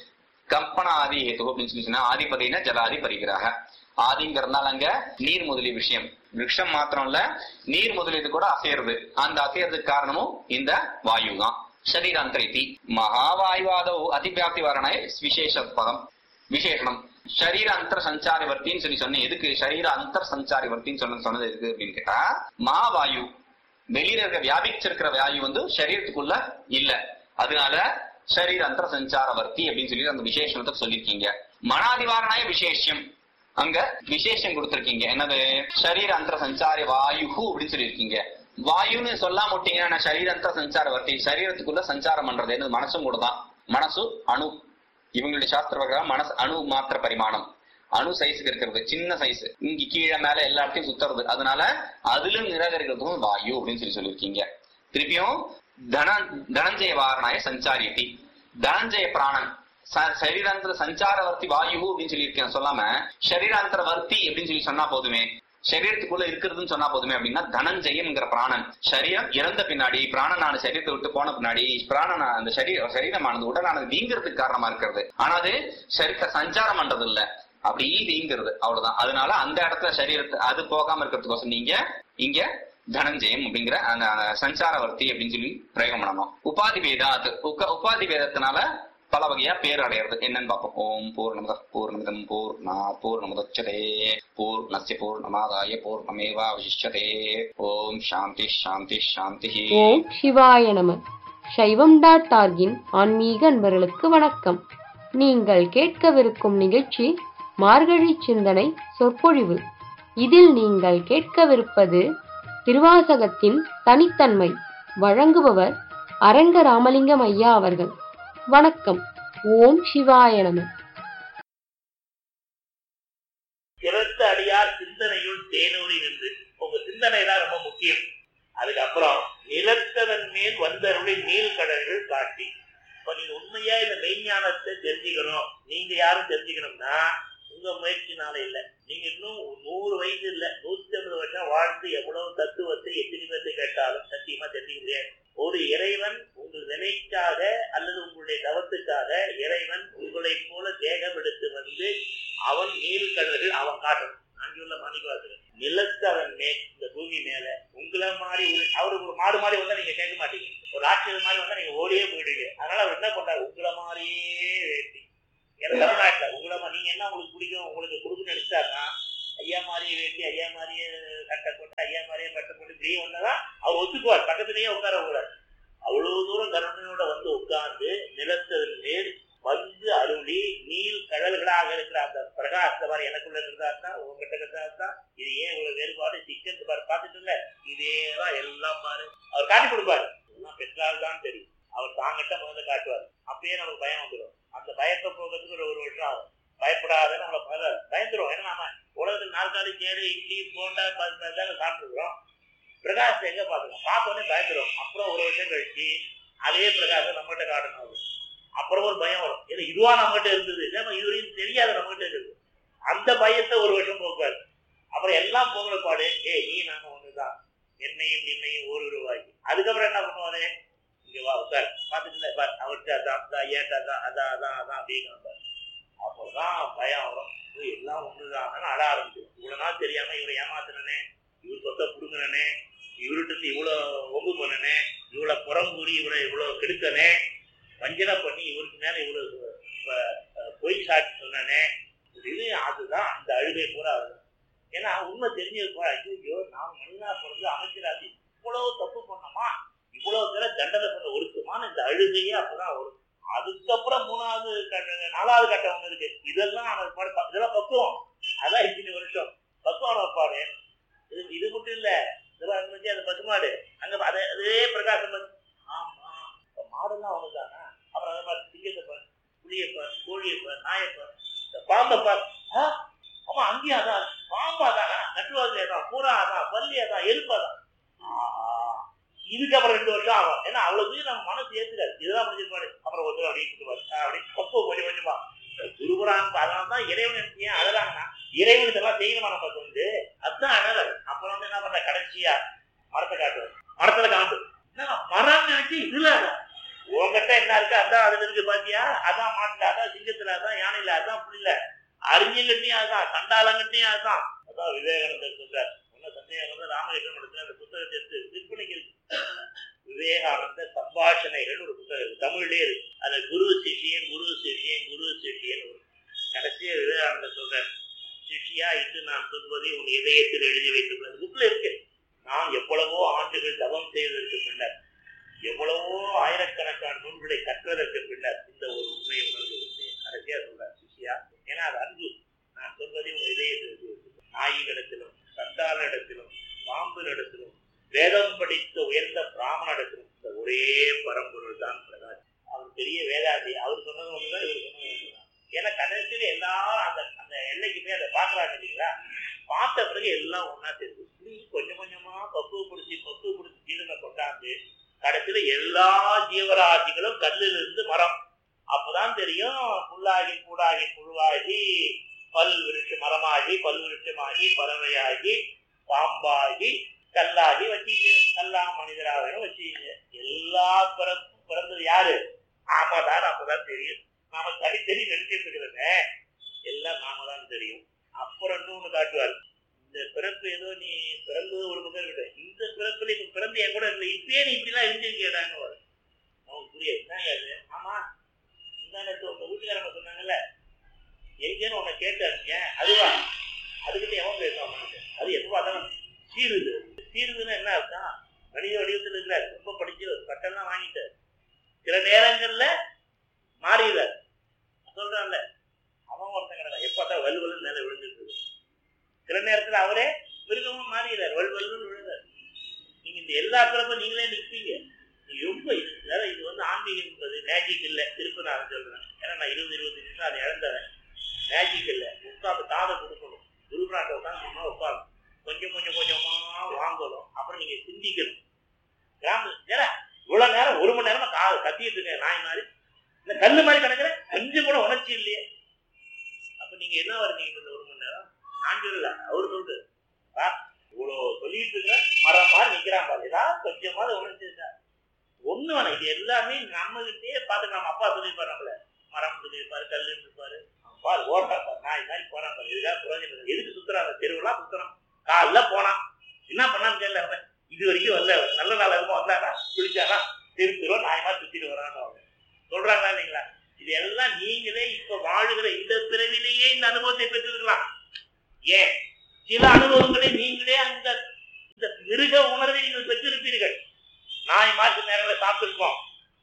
கம்பன ஆதி ஹேத்து அப்படின்னு சொல்லி சொன்னா ஆதிபதினா ஜலாதி பரிகிறாக ஆதிங்கிறதுனால அங்க நீர் முதலிய விஷயம் விரக்ஷம் மாத்திரம் இல்ல நீர் முதலியது கூட அசையறது அந்த அசையறதுக்கு காரணமும் இந்த வாயு தான் ಶರೀರಾಂತರಿತಿ ಮಹಾವಾಯುವಾದವು ಅತಿವ್ಯಾಪ್ತಿ ವರ್ಣಾಯ ವಿಶೇಷ ಪದಂ விசேஷனம் சரீர அந்தர சஞ்சாரிவர்த்தின்னு சொல்லி சொன்னேன் எதுக்கு சரீர அந்தர சஞ்சாரிவர்த்தின்னு சொன்ன சொன்னது எதுக்கு அப்படின்னு கேட்டா மாவாயு வெளியில இருக்க வியாபிச்சிருக்கிற வாயு வந்து சரீரத்துக்குள்ள இல்ல அதனால சரீர அந்தர சஞ்சாரவர்த்தி அப்படின்னு சொல்லி அந்த விசேஷணத்தை சொல்லியிருக்கீங்க மனாதிவாரணாய விசேஷம் அங்க விசேஷம் கொடுத்திருக்கீங்க என்னது சரீர அந்தர சஞ்சாரி வாயு அப்படின்னு சொல்லியிருக்கீங்க வாயுன்னு சொல்லாம விட்டீங்கன்னா சரீரந்த சஞ்சாரவர்த்தி சரீரத்துக்குள்ள சஞ்சாரம் பண்றது என்னது மனசும் கூட தான் மனசு அணு இவங்களுடைய சாஸ்திர பிரகாரம் மனசு அணு மாத்திர பரிமாணம் அணு சைஸுக்கு இருக்கிறது சின்ன சைஸ் இங்க கீழே மேல எல்லா இடத்தையும் சுத்துறது அதனால அதுல நிராகரிக்கிறதுக்கும் வாயு அப்படின்னு சொல்லி சொல்லியிருக்கீங்க திருப்பியும் தன தனஞ்சய வாரணாய சஞ்சாரியத்தி தனஞ்சய பிராணன் சரீராந்தர சஞ்சாரவர்த்தி வாயு அப்படின்னு சொல்லியிருக்கேன் சொல்லாம சரீராந்தர வர்த்தி அப்படின்னு சொல்லி சொன்னா போதுமே சரீரத்துக்குள்ள இருக்கிறதுன்னு சொன்னா போதுமே அப்படின்னா தனஞ்சயம்ங்கிற பிராணன் சரீரம் இறந்த பின்னாடி பிராணனான சரீரத்தை விட்டு போன பின்னாடி பிராணனா அந்த சரீர சரீரமானது உடலானது வீங்கிறதுக்கு காரணமா இருக்கிறது ஆனா அது சரீரத்தை சஞ்சாரம் பண்றது இல்ல அப்படி வீங்கிறது அவ்வளவுதான் அதனால அந்த இடத்துல சரீரத்தை அது போகாம இருக்கிறதுக்கோசம் நீங்க இங்க தனஞ்சயம் அப்படிங்கிற அந்த சஞ்சாரவர்த்தி அப்படின்னு சொல்லி பிரயோகம் பண்ணணும் உபாதி வேதாத் உபாதி வேதத்தினால பல வகையா பேர் அடையிறது என்னன்னு பார்ப்போம் ஓம் பூர்ணமத பூர்ணமிதம் பூர்ணா பூர்ணமுதச்சதே பூர்ணஸ்ய பூர்ணமாதாய பூர்ணமேவா அவசிஷ்யதே ஓம் சாந்தி சாந்தி சாந்தி ஓம் சிவாய நம சைவம் டாட் ஆர்கின் ஆன்மீக அன்பர்களுக்கு வணக்கம் நீங்கள் கேட்கவிருக்கும் நிகழ்ச்சி மார்கழி சிந்தனை சொற்பொழிவு இதில் நீங்கள் கேட்கவிருப்பது திருவாசகத்தின் தனித்தன்மை வழங்குபவர் அரங்க ராமலிங்கம் ஐயா அவர்கள் வணக்கம் ஓம் சிவாய நம சிறந்த அடியார் சிந்தனையுள் தேனூரி நின்று உங்க சிந்தனை தான் ரொம்ப முக்கியம் அதுக்கப்புறம் நிலத்தவன் மேல் வந்தருளை நீள்கடல்கள் காட்டி இப்ப நீங்க உண்மையா இந்த மெய்ஞானத்தை தெரிஞ்சுக்கணும் நீங்க யாரும் தெரிஞ்சுக்கணும்னா உங்க முயற்சினால இல்ல நீங்க இன்னும் நூறு வயசு இல்ல நூத்தி ஐம்பது வருஷம் வாழ்ந்து எவ்வளவு தத்துவத்தை எத்தனை பேர்த்து கேட்டாலும் சத்தியமா தெரிஞ்சுக்க முடியாது ஒரு இறைவன் உங்கள் நிலைக்காக அல்லது உங்களுடைய தவத்துக்காக இறைவன் உங்களைப் போல தேகம் எடுத்து வந்து அவன் நீள்கடல்கள் அவன் காட்டணும் நான் சொல்ல மாணிக்கவாசகர் நிலத்தவன் மே இந்த பூமி மேல உங்களை மாதிரி ஒரு- அவர் ஒரு மாடு மாதிரி வந்தா நீங்க கேட்க மாட்டீங்க ஒரு ராட்சஸ் மாதிரி வந்தா நீங்க ஓடியே போயிடுவீங்க அதனால அவர் என்ன பண்றாரு உங்களை மாதிரியே வேட்டி ஏன்னா தமிழ்நாட்டுல இப்படியே வந்தாதான் அவர் ஒத்துக்குவார் பக்கத்திலேயே உட்கார கூடாது அவ்வளவு தூரம் கருணையோட வந்து உட்கார்ந்து நிலத்ததன் மேல் வந்து அருளி நீல் கடல்களாக இருக்கிற அந்த பிரகாசத்தை பாரு எனக்குள்ள இருக்கிறதா தான் உங்ககிட்ட இருக்கிறதா தான் இது ஏன் இவ்வளவு வேறுபாடு சிக்கன் பாரு பார்த்துட்டு இல்ல இதேதான் எல்லாம் பாரு அவர் காட்டி கொடுப்பாரு எல்லாம் பெற்றால் தான் தெரியும் அவர் தாங்கிட்ட முதல்ல காட்டுவார் அப்பயே நமக்கு பயம் வந்துடும் அந்த பயத்தை போகிறதுக்கு ஒரு ஒரு வருஷம் ஆகும் பயப்படாத நம்மளை பல பயந்துரும் ஏன்னா நாம உலகத்தில் நாற்காலி சேரு இட்லி போண்டா தான் சாப்பிட்டுருக்கிறோம் பிரகாசத்தை எங்க பாத்துக்கோம் பார்த்தோன்னே பயந்துரும் அப்புறம் ஒரு வருஷம் கழிச்சு அதே பிரகாசம் நம்மகிட்ட காட்டணும் அது. அப்புறம் ஒரு பயம் வரும் ஏன்னா இதுவா நம்மகிட்ட இருந்தது நம்ம இதுவரையும் தெரியாத நம்மகிட்ட இருக்குது அந்த பயத்தை ஒரு வருஷம் போக்குவாரு அப்புறம் எல்லாம் போகிற பாடு ஏய் நீ நாம ஒண்ணுதான் என்னையும் நின்னையும் ஒரு ரூபாய்க்கு அதுக்கப்புறம் என்ன பண்ணுவாரு இங்க வா உட்கார் பார்த்துட்டு பார் அவர்கிட்ட அதான் அதான் ஏட்டா அதான் அதான் அதான் அதான் அப்படின்னு பாரு அப்போதான் பயம் வரும் ஓ, எல்லாம் ஒண்ணுதான் அழ ஆரம்பிச்சிடும் இவ்வளவு நாள் தெரியாம இவரை ஏமாத்துனனே இவர் சொத்தை புடுங்கினனே இவர்கிட்ட இருந்து இவ்வளவு ஒம்பு பண்ணனே இவ்வளவு புறம்பூரி இவரை இவ்வளவு கெடுக்கனே வஞ்சனை பண்ணி இவருக்கு மேல இவ்வளவு அஹ், அஹ், பொய் சாட்சி சொன்னனே இது அதுதான் அந்த அழுகை பூரா அதுதான் ஏன்னா உண்மை தெரிஞ்சிருப்பா ஐயோ நான் மனிதனா பிறந்து அமைச்சராசி இவ்வளவு தப்பு பண்ணோமா இவ்வளவு பேரை தண்டனை பண்ண ஒருத்தமான இந்த அழுகையே அப்பதான் வரும் அதுக்கப்புறம் மூணாவது கட்ட நாலாவது கட்டம் ஒண்ணு இருக்கு இதெல்லாம் அவன் பாடு ப- இதெல்லாம் பக்குவம் அதான் இத்தனை வருஷம் பக்குவம் பாடு இது இது மட்டும் இல்ல இதெல்லாம் அங்க வச்சு அந்த பசுமாடு அங்க பா- அதே அதே பிரகாசம் வந்து, ஆமா இப்ப மாடெல்லாம் ஒண்ணுதானா அப்புறம் அதே மாதிரி சிங்கத்தைப்பார் புளியப்பார் கோழியப்பார் நாயப்பார் இந்த பாம்பைப்பார் ஆ, ஆமா அங்கேயும் அதான் பாம்பா தானா நட்டுவாதி அதான் பூரா அதான் பள்ளி அதான் எருப்பாதான் இதுக்கு அப்புறம் ரெண்டு வருஷம் ஆகும் ஏன்னா அவ்வளவு நம்ம மனசு ஏத்துக்காது இதெல்லாம் முடிஞ்சிருப்பாரு அப்புறம் ஒரு தடவை அப்படியே சுட்டுவாரு அப்படி பக்குவம் கொஞ்சம் கொஞ்சமா குருபுரான் அதனால தான் இறைவன் ஏன் அழகாங்கன்னா இறைவன் இதெல்லாம் செய்யணுமா நமக்கு வந்து அதுதான் அழகு அப்புறம் வந்து என்ன பண்ற கடைசியா மரத்தை காட்டுவார் மரத்துல காட்டு என்னடா, மரம் நினைச்சு இதுல அதான். உன்கிட்ட என்ன இருக்கு அதான் அதுல இருக்கு பாத்தியா அதான் மாட்டுல அதான் சிங்கத்துல அதான் யானையில அதான் புரியல அறிஞங்கிட்டையும் அதான் சண்டாளங்கிட்டையும் அதான் அதான் விவேகானந்தர் சொல்றார் ஒன்னும் சந்தேகம் வந்து ராமகிருஷ்ணன் இடத்துல அந்த புத்தகத்தை எடுத்து விற்பனைக்கு இருக்கு விவேகானந்த சம்பாஷணைகள் ஒரு புத்தகம் இருக்கு தமிழ்லயே இருக்கு அதுல குரு சிஷியன் குரு சிஷியன் குரு சிஷியன் ஒரு கடைசியா விவேகானந்தர் சொல்றார் சிஷியா இன்று நான் சொல்வதை உன் இதயத்தில் எழுதி வைத்துள்ள அந்த புக்ல இருக்கு நான் எவ்வளவோ ஆண்டுகள் தவம் செய்ததற்கு பின்னர் எவ்வளவோ ஆயிரக்கணக்கான நூல்களை கற்றதற்கு பின்னர் இந்த ஒரு உண்மையை உணர்ந்து கொண்டேன் கடைசியா சொல்றார் சிஷியா ஏன்னா அது அன்பு நான் சொல்வதை உன் இதயத்தில் எழுதி வைத்துள்ள நாயினிடத்திலும் சண்டாளிடத்திலும் பாம்பினிடத்திலும் வேதம் படித்த உயர்ந்த பிராமணிடத்திலும் இந்த ஒரே பரம்பொருள் தான் பிரகாஷ் அவர் பெரிய வேதாந்தி அவர் சொன்னது ஒண்ணுதான் இவர் சொன்னது ஒண்ணுதான் ஏன்னா கடைசியில எல்லாரும் அந்த அந்த எல்லைக்கு போய் அதை பாக்குறாங்க இல்லைங்களா பார்த்த பிறகு எல்லாம் ஒண்ணா தெரியுது இப்படி கொஞ்சம் கொஞ்சமா பக்குவப்படுத்தி பக்குவப்படுத்தி ஜீவனை கொண்டாந்து கடைசியில எல்லா ஜீவராசிகளும் கல்லில் இருந்து மரம் அப்பதான் தெரியும் புல்லாகி கூடாகி புழுவாகி பல் விருட்ச மரமாகி பல் விருட்சமாகி பறவையாகி பாம்பாகி கல்லாகி வச்சீங்க கல்லா மனிதராக வச்சீங்க எல்லா பிறப்பும் பிறந்தது யாரு ஆமாதான் அப்பதான் தெரியும் நாம தனித்தனி நினைச்சிட்டு இருக்கிறத எல்லாம் நாம தான் தெரியும் அப்புறம் இன்னொன்னு காட்டுவார் இந்த பிறப்பு ஏதோ நீ பிறந்தது ஒரு பக்கம் இருக்கட்டும் இந்த பிறப்புல இப்ப பிறந்து என் கூட இல்லை இப்பயே நீ இப்படிலாம் இருந்திருக்கேடான்னு வரும் அவன் புரியாது என்னங்க அது ஆமா இந்த நேரத்து உங்க வீட்டுக்காரங்க சொன்னாங்கல்ல எங்கேன்னு உன்னை கேட்டாருங்க அதுவா அதுக்கிட்ட எவன் பேசுவான் மனுஷன் அது எப்ப பார்த்தாலும் சீருது சீருதுன்னா என்ன அர்த்தம் மனித வடிவத்தில் இருக்கிற ரொம்ப படிச்சு பட்டெல்லாம் வாங்கிட்டார் சில நேரங்கள்ல மாறிடுறார் சொல்றான்ல அவன் ஒருத்தன் கிடக்கான் எப்ப பார்த்தா வலுவலு மேல விழுந்துட்டு இருக்கு. சில நேரத்துல அவரே மிருகமும் மாறிடுறார் வலுவலுன்னு விழுந்தார் நீங்க இந்த எல்லா பிறப்பும் நீங்களே நிற்பீங்க நீங்க ரொம்ப இது வேற இது வந்து ஆன்மீகம் என்பது மேஜிக் இல்ல திருப்பி நான் சொல்றேன் ஏன்னா நான் இருபது இருபத்தஞ்சு நிமிஷம் அதை இழந்தவன் மேஜிக் இல்ல உட்காந்து காதை கொடுக்கணும் குருபிராட்ட உட்காந்து உட்காரணும் கொஞ்சம் கொஞ்சம் கொஞ்சமா வாங்கணும் அப்புறம் நீங்க சிந்திக்கணும் கிராம ஏன்னா இவ்வளவு நேரம் ஒரு மணி நேரமா கா கத்திட்டு இருக்கேன் நாய் மாதிரி இந்த கல்லு மாதிரி கிடக்குறேன் கொஞ்சம் கூட உணர்ச்சி இல்லையே அப்ப நீங்க என்ன வரீங்க இந்த ஒரு மணி நேரம் நான் சொல்லல அவரு சொல்றது ஆ, இவ்வளவு சொல்லிட்டு இருக்க மரம் மாதிரி நிக்கிறான் பாரு ஏதாவது கொஞ்சமாவது உணர்ச்சி இருக்கா ஒண்ணு வேணாம் இது எல்லாமே நம்ம கிட்டே பார்த்து நம்ம அப்பா சொல்லியிருப்பாரு நம்மள மரம் சொல்லியிருப்பாரு கல்லு இருப்பாரு பாரு ஓட்டா பாரு நாய் மாதிரி போனான் பாரு இதுக்காக புரோஜனம் இல்லை. எதுக்கு சுத்துறாங்க தெருவெல்லாம் சுத்துறான் காலைல போனான் என்ன பண்ணான்னு தெரியல அவன். இது வரைக்கும் வரல நல்ல நாள் எதுவும் வந்தாரா குளிச்சாரா தெரு தெருவா நாய் மாதிரி சுத்திட்டு வரான்னு அவங்க சொல்றாங்களா இல்லைங்களா இது எல்லாம் நீங்களே இப்ப வாழுகிற இந்த பிறவிலேயே இந்த அனுபவத்தை பெற்றிருக்கலாம் ஏன் சில அனுபவங்களை நீங்களே அந்த இந்த மிருக உணர்வை நீங்கள் பெற்றிருப்பீர்கள் நாய் மாற்று நேரங்களை சாப்பிட்டிருப்போம்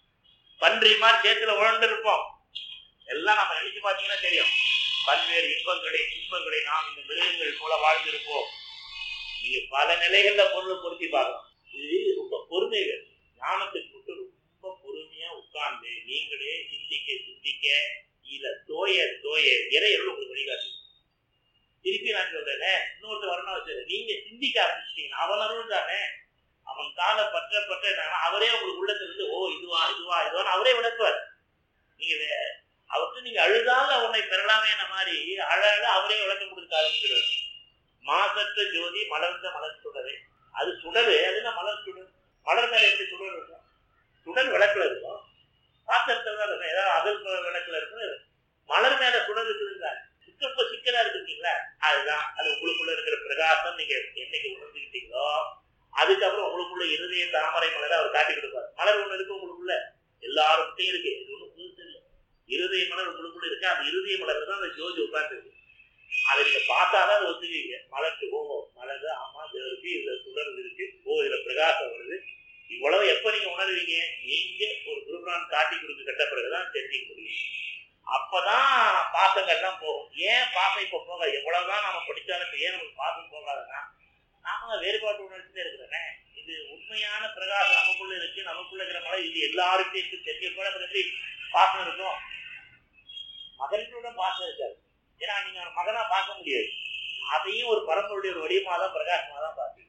பன்றி மாதிரி சேத்துல உழண்டு இருப்போம் எல்லாம் நம்ம நினைச்சு பார்த்தீங்கன்னா தெரியும் பல்வேறு இன்பங்களை துன்பங்களை நாம் இந்த மிருகங்கள் போல வாழ்ந்திருப்போம் நீங்க பல நிலைகள்ல பொருளை பொருத்தி பார்க்கலாம் இது ரொம்ப பொறுமைகள் ஞானத்துக்கு மட்டும் ரொம்ப பொறுமையா உட்கார்ந்து நீங்களே சிந்திக்க சிந்திக்க இத தோய தோய இறையருள் உங்களுக்கு வழிகாட்டு திருப்பி நான் சொல்றேனே இன்னொருத்தர் வரணும் வச்சு நீங்க சிந்திக்க ஆரம்பிச்சிட்டீங்கன்னா அவன் அருள் தானே அவன் கால பற்ற பற்ற என்னன்னா, அவரே உங்களுக்கு உள்ளத்திலிருந்து ஓ இதுவா இதுவா இதுவான்னு அவரே விளக்குவார் நீங்க இத அவர்கிட்ட நீங்க அழுதால் அவனை பெறலாமே என்ன மாதிரி அழ அழ அவரே விளக்கம் கொடுக்க ஆரம்பிச்சிடுவார் மாசற்ற ஜோதி மலர்ந்த மலர் சுடரே அது சுடரு அது என்ன மலர் சுடர் மலர் மேல எப்படி சுடர் இருக்கும் சுடர் விளக்குல இருக்கும் பாத்திரத்துல தான் இருக்கும் ஏதாவது அகல் விளக்குல இருக்கும் மலர் மேல சுடர் இருக்குதுங்க சிக்கப்ப சிக்கலா இருக்குங்களா அதுதான் அது உங்களுக்குள்ள இருக்கிற பிரகாசம் நீங்க என்னைக்கு உணர்ந்துக்கிட்டீங்களோ அதுக்கப்புறம் உங்களுக்குள்ள இருதய தாமரை மலரை அவர் காட்டி கொடுப்பார் மலர் ஒண்ணு இருக்கு உங்களுக்குள்ள எல்லாருக்கிட்டையும் இருக்கு இது ஒண்ணும் புதுசு இல்லை இருதய மலர் உங்களுக்குள்ள இருக்கு அந்த இருதய மலர்ல தான் அந்த ஜோதி உட்கார்ந்து இருக்கு அதை நீங்க பார்த்தாதான் அதை ஒத்துக்குவீங்க மலர்க்கு ஓ மலர் ஆமா இது இருக்கு இதுல சுடர் இருக்கு ஓ இதுல பிரகாசம் வருது இவ்வளவு எப்ப நீங்க உணர்வீங்க நீங்க ஒரு குருபிரான் காட்டி கொடுக்க கட்ட பிறகுதான் தெரிஞ்சுக்க முடியும் அப்பதான் பாசங்கள்லாம் போகும் ஏன் பாசம் இப்ப போக எவ்வளவுதான் நம்ம படிச்சாலும் இப்ப ஏன் நமக்கு பாசம் போகாதுன்னா நாம வேறுபாட்டு உணர்ச்சியில இருக்கிறேனே இது உண்மையான பிரகாசம் நமக்குள்ள இருக்கு நமக்குள்ள இருக்கிற மழை இது எல்லாருக்கும் இருக்கு தெரிய கூட எப்படி பாசம் இருக்கும் மகன்களோட பாசம் இருக்காது ஏன்னா நீங்க ஒரு மகனா பார்க்க முடியாது அதையும் ஒரு பரம்பரையுடைய ஒரு வடிவமா தான் பிரகாசமா தான் பார்ப்பீங்க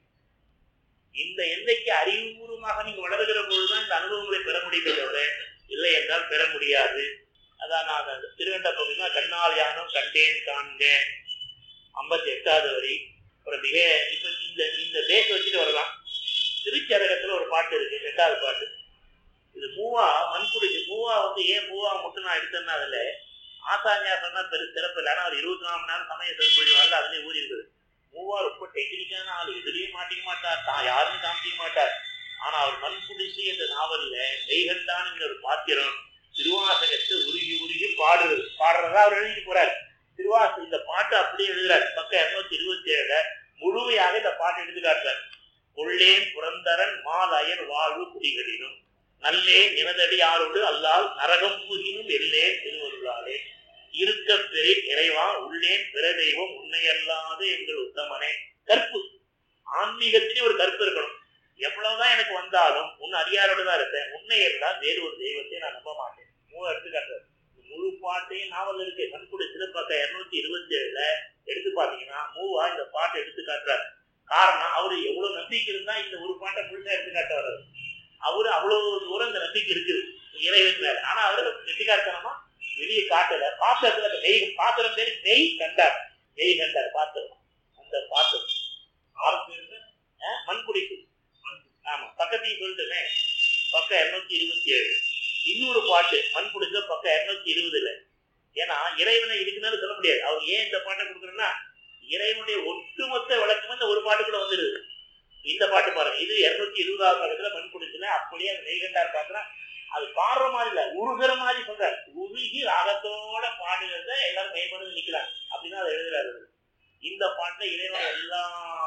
இந்த எல்லைக்கு அறிவுபூர்வமாக நீங்க வளர்கிற பொழுதுதான் இந்த அனுபவங்களை பெற முடியுமே தவிர இல்லை என்றால் பெற முடியாது அதான் நான் அந்த திருவண்ட பகுதினா கண்ணால் யானும் கண்டேன் காண்க ஐம்பத்தி எட்டாவது வரி அப்புறம் மிக இப்ப இந்த இந்த தேச வச்சுட்டு வரலாம் திருச்சரகத்துல ஒரு பாட்டு இருக்கு ரெண்டாவது பாட்டு இது மூவா மண்குடிச்சு மூவா வந்து ஏன் மூவா மட்டும் நான் எடுத்தேன்னா அதுல ஆசானியா சொன்னா பெரு சிறப்பு இல்லை ஆனா ஒரு இருபத்தி நாலு மணி நேரம் சமய சொற்பொழி வரல அதுலயே ஊறி இருக்குது மூவா ரொம்ப டெக்னிக்கான ஆள் எதுலயும் மாட்டிக்க மாட்டார் தான் யாருமே காமிக்க மாட்டார் ஆனா அவர் மண்குடிசை என்ற நாவல்ல மெய்கண்டான் என்ற ஒரு பாத்திரம் திருவாசகத்தை உருகி உருகி பாடுறது பாடுறதா அவர் எழுதிட்டு போறாரு திருவாச இந்த பாட்டு அப்படியே எழுதுறாரு பக்கம் இருநூத்தி இருபத்தி ஏழுல முழுமையாக இந்த பாட்டு எடுத்து காட்டுறார் கொள்ளேன் புரந்தரன் மாலயன் வாழ்வு குடிகளினும் நல்லேன் நினதடி ஆரோடு அல்லால் நரகம் புகினும் எல்லேன் திருவருளாலே இருக்க பெரிய இறைவா உள்ளேன் பிற தெய்வம் உன்னையல்லாது எங்கள் உத்தமனே கற்பு ஆன்மீகத்திலே ஒரு கற்பு இருக்கணும் எவ்வளவுதான் எனக்கு வந்தாலும் உன் அடியாரோடு தான் இருப்பேன் உன்னை எல்லாம் வேறு ஒரு தெய்வத்தை நான் நம்ப மாட்டேன் மூணு எடுத்துக்காட்டுறது முழு பாட்டையும் நாவல் இருக்கு கண்குடி சிறப்பாக்க இருநூத்தி இருபத்தி ஏழுல எடுத்து பாத்தீங்கன்னா மூவா இந்த பாட்டை எடுத்து காட்டுறாரு காரணம் அவரு எவ்வளவு நம்பிக்கை இருந்தா இந்த ஒரு பாட்டை முழுசா எடுத்து காட்ட வர்றாரு அவரு அவ்வளவு தூரம் இந்த நம்பிக்கை இருக்குது இறைவன் மேல ஆனா அவரு கெட்டிக்காரத்தனமா வெளியே காட்டல பாத்திரத்துல அந்த நெய் பாத்திரம் பேரு நெய் கண்டார் நெய் கண்டார் பாத்திரம் அந்த பாத்திரம் ஆறு பேருக்கு அஹ், மண்குடிக்கு ஆமா பக்கத்தையும் சொல்லிட்டுனே பக்கம் இருநூத்தி இருபத்தி ஏழு இன்னொரு பாட்டு மண் குடிச்ச பக்கம் இருநூத்தி இருபதுல ஏன்னா இறைவனை இதுக்குனாலும் சொல்ல முடியாது அவர் ஏன் இந்த பாட்டை கொடுக்குறேன்னா இறைவனுடைய ஒட்டுமொத்த விளக்கம் இந்த ஒரு பாட்டுக்குள்ள வந்துடுது இந்த பாட்டு பாருங்க இது இருநூத்தி இருபதாவது பக்கத்துல மண் குடிச்சுல அப்படியே அந்த நெய்கண்டார் பாக்குறா அது பாடுற மாதிரி இல்ல உருகிற மாதிரி சொல்றாரு உருகி ராகத்தோட பாடுகிறத எல்லாரும் மேம்படுத்து நிக்கிறாங்க அப்படின்னு அதை எழுதுறாரு அவரு. இந்த பாட்டுல இறைவன் எல்லா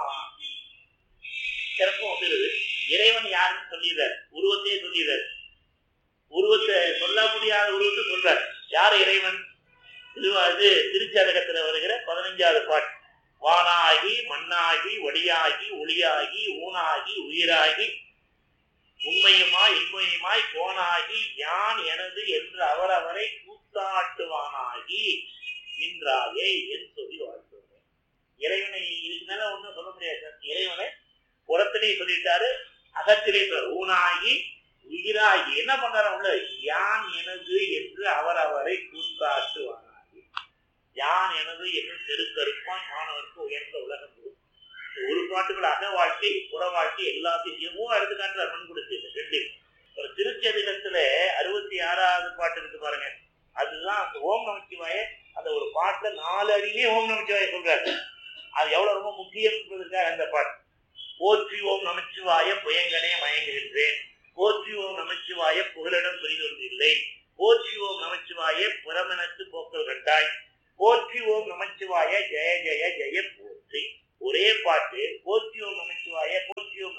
சிறப்பும் வந்துடுது இறைவன் யாருன்னு சொல்லிடுறார் உருவத்தையே சொல்லிடுறார் உருவத்தை சொல்ல முடியாத உருவத்தை சொல்றார் யார் இறைவன் திருவா இது திருச்சதகத்துல வருகிற பதினஞ்சாவது பாட்டு வானாகி மண்ணாகி வடியாகி ஒளியாகி ஊனாகி உயிராகி உண்மையுமாய் இன்மையுமாய் கோனாகி யான் எனது என்று அவரவரை கூத்தாட்டுவானாகி நின்றாயே என் சொல்லி வாழ்த்துவேன் இறைவனை இதுக்கு மேல ஒண்ணும் சொல்ல முடியாது சார். இறைவனை புறத்திலேயே சொல்லிட்டாரு அகத்திலே சொல்றாரு. ஊனாகி உயிராகி என்ன பண்றாரு உள்ள யான் எனது என்று அவரவரை கூத்தாட்டுவானாகி யான் எனது என்று தெருக்கருப்பான் மாணவருக்கு உயர்ந்த உலகம் இது. ஒரு பாட்டுகள் அக வாழ்க்கை புற வாழ்க்கை எல்லாத்தையும் எவ்வளோ எடுத்து காட்டுறார் மண் கொடுத்து ரெண்டு ஒரு திருச்சதிகத்துல அறுபத்தி ஆறாவது பாட்டு இருக்கு பாருங்க அதுதான் அந்த ஓம் நமச்சிவாய அந்த ஒரு பாட்டுல நாலு அடியிலே ஓம் நமச்சிவாய சொல்றாரு அது எவ்வளவு ரொம்ப முக்கியம்ன்றதுக்காக அந்த பாட்டு போற்றி ஓம் நமச்சிவாய புயங்கனே மயங்குகின்றேன் போற்றி ஓம் நமச்சிவாய புகலிடம் புரிதொன்றில்லை போற்றி ஓம் நமச்சிவாய புறமெனத்து போக்கல் கண்டாய் போற்றி ஓம் நமச்சிவாய ஜெய ஜெய ஜெய போற்றி ஒரே பாட்டு போற்றி ஓம் நமச்சிவாய போற்றி ஓம்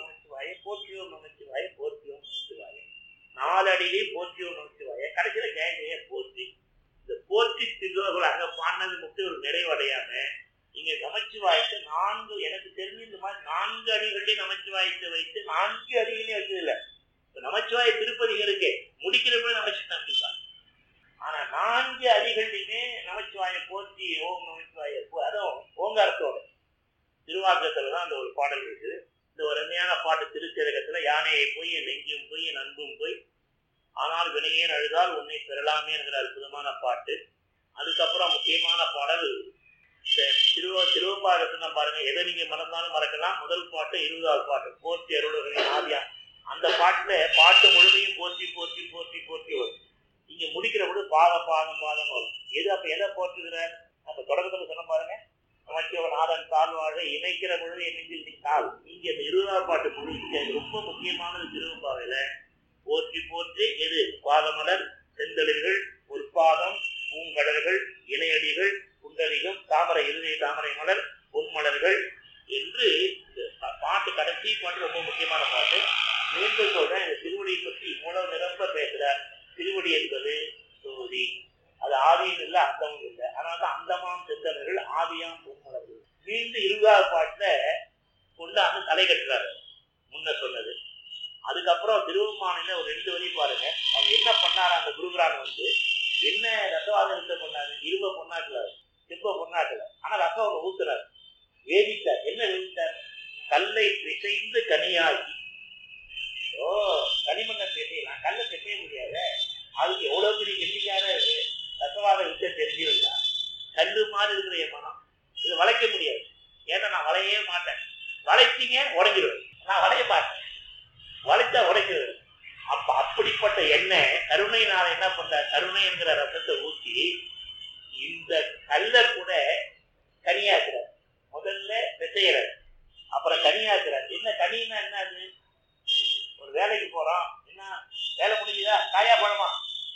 நாலு அடியிலையும் போற்றி ஒரு நமச்சிவாய கடைசியில கேட்கைய போற்றி இந்த போற்றி திருவர்கள் அங்க பாடினது மட்டும் ஒரு நிறைவடையாம இங்க நமச்சிவாயத்தை நான்கு எனக்கு தெரிஞ்சு இந்த மாதிரி நான்கு அடிகளிலே நமச்சிவாயத்தை வைத்து நான்கு அடிகளையும் வச்சது இல்ல இப்ப நமச்சிவாய திருப்பதிகள் இருக்கே முடிக்கிறப்ப நமச்சிவாயம் ஆனா நான்கு அடிகளிலுமே நமச்சிவாயம் போற்றி ஓம் நமச்சிவாய போ- அதுவும் ஓங்காரத்தோட திருவாக்கத்துல தான் அந்த ஒரு பாடல் இருக்குது இந்த ஒரு அருமையான பாட்டு திருச்சேரகத்துல யானையை போய் என் நெஞ்சும் போய் என் அன்பும் போய் ஆனால் வினையேன் அழுதால் உன்னை பெறலாமே என்கிற அற்புதமான பாட்டு அதுக்கப்புறம் முக்கியமான பாடல் இந்த திருவ திருவம்பாடத்துல பாருங்க எதை நீங்க மறந்தாலும் மறக்கலாம் முதல் பாட்டு இருபதாவது பாட்டு போற்றி அருளுகளின் ஆதியா அந்த பாட்டுல பாட்டு முழுமையும் போற்றி போற்றி போற்றி போற்றி வரும் இங்க முடிக்கிற பொழுது பாதம் பாதம் பாதம் வரும் எது அப்ப எதை போற்றுகிறார் நம்ம தொடக்கத்துல சொன்ன பாருங்க அமைச்சவன் நாதன் தாழ்வாழ இணைக்கிற பொழுது என் நெஞ்சில் நீ தாழ் இங்க இந்த இருபதாவது பாட்டு முடிக்க ரொம்ப முக்கியமானது திருவம்பாவையில போற்றி போற்றி எது பாதமலர் செந்தளிர்கள் பொற்பாதம் பூங்கடல்கள் இணையடிகள் குண்டலிகம் தாமரை இறுதி தாமரை மலர் பொன்மலர்கள் என்று இந்த பா- பாட்டு கடைசி பாட்டு ரொம்ப முக்கியமான பாட்டு மீண்டும் சொல்றேன் இந்த திருவடியை பற்றி இவ்வளவு நிரம்ப பேசுறார் திருவடி என்பது சோதி அது ஆதியும் இல்லை அந்தமும் இல்லை அதனால தான் அந்தமாம் செந்தவர்கள் ஆதியாம் பொன்மலர்கள் மீண்டும் இருபதாவது பாட்டுல கொண்டாந்து தலை கட்டுறாரு முன்ன சொன்னது அதுக்கப்புறம் திருவம்மானில ஒரு ரெண்டு வரி பாருங்க அவங்க என்ன பண்ணாரு அந்த குருகுரான் வந்து என்ன ரசவாதத்தை பண்ணாரு இரும்ப பொண்ணாக்கல செம்ப பொண்ணாக்கல ஆனா ரசம் அவங்க ஊத்துறாரு வேதித்தார் என்ன வேதித்தார் கல்லை பிசைந்து கனியாக்கி ஓ களிமண்ணை பிசையலாம் கல்லை பிசைய முடியாது அதுக்கு எவ்வளவு பெரிய கெட்டிக்கார இருக்கு ரசவாத வித்தை தெரிஞ்சிருந்தா கல்லு மாதிரி இருக்கிற என் மனம் இது வளைக்க முடியாது ஏன்னா நான் வளையவே மாட்டேன் வளைச்சிங்க உடைஞ்சிருவேன் நான் வளைய மாட்டேன் வளைச்சா உடைக்கிறது அப்ப அப்படிப்பட்ட எண்ணெய் கருணையினால என்ன பண்றார் கருணை என்கிற ரசத்தை ஊத்தி இந்த கல்லை கூட கனியாக்குறார் முதல்ல பிசைகிறார் அப்புறம் கனியாக்குறார் என்ன கனின்னா என்ன அது ஒரு வேலைக்கு போறோம் என்ன வேலை முடிஞ்சுதா காயா பழமா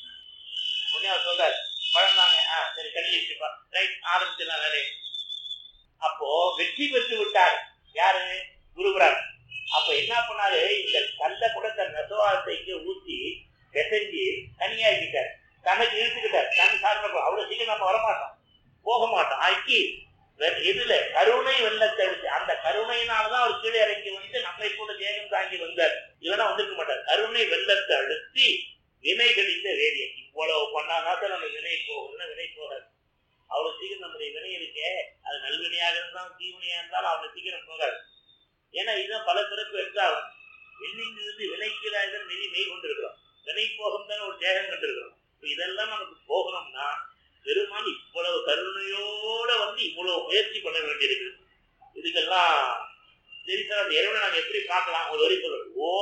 உடனே அவர் சொல்றாரு பழம் தாங்க ஆ சரி கனி வச்சுப்பா ரைட் ஆரம்பிச்சிடலாம் வேலையை அப்போ வெற்றி பெற்று விட்டார் யாரு குருபுரான் அப்ப என்ன பண்ணாரு இந்த கல்ல கூட தன் நெசவாதத்தை இங்க ஊத்தி பிசைஞ்சு தனியாக்கிட்டார் தனக்கு இழுத்துக்கிட்டார் தன் சார்ந்த அவ்வளவு சீக்கிரம் நம்ம வரமாட்டோம் போக மாட்டோம் ஆக்கி வெ- எதுல கருணை வெள்ளத்தை வச்சு அந்த கருணையினாலதான் அவர் கீழே இறங்கி வந்து நம்மை கூட தேகம் தாங்கி வந்தார் இல்லைன்னா வந்திருக்க மாட்டார் கருணை வெள்ளத்தை அழுத்தி வினை கடிந்த வேதியம் இவ்வளவு பண்ணாதான் நம்ம வினை போகணும்னா வினை போகாது அவ்வளவு சீக்கிரம் நம்முடைய வினை இருக்கே அது நல்வினையாக இருந்தாலும் தீவினையா இருந்தாலும் அவ்வளவு சீக்கிரம் போகாது ஏன்னா இதுதான் பல பிறப்பு எடுத்தாகும் எண்ணிலிருந்து வினைக்கிறார்கள் நெறி மெய் கொண்டிருக்கிறோம் வினை போகும் தானே ஒரு தேகம் கண்டிருக்கிறோம் இப்ப இதெல்லாம் நமக்கு போகணும்னா பெருமான் இவ்வளவு கருணையோட வந்து இவ்வளவு முயற்சி பண்ண வேண்டியிருக்கு இதுக்கெல்லாம் சரி சார் அந்த இறைவனை நாங்க எப்படி பார்க்கலாம் ஒரு வரி சொல்றோம் ஓ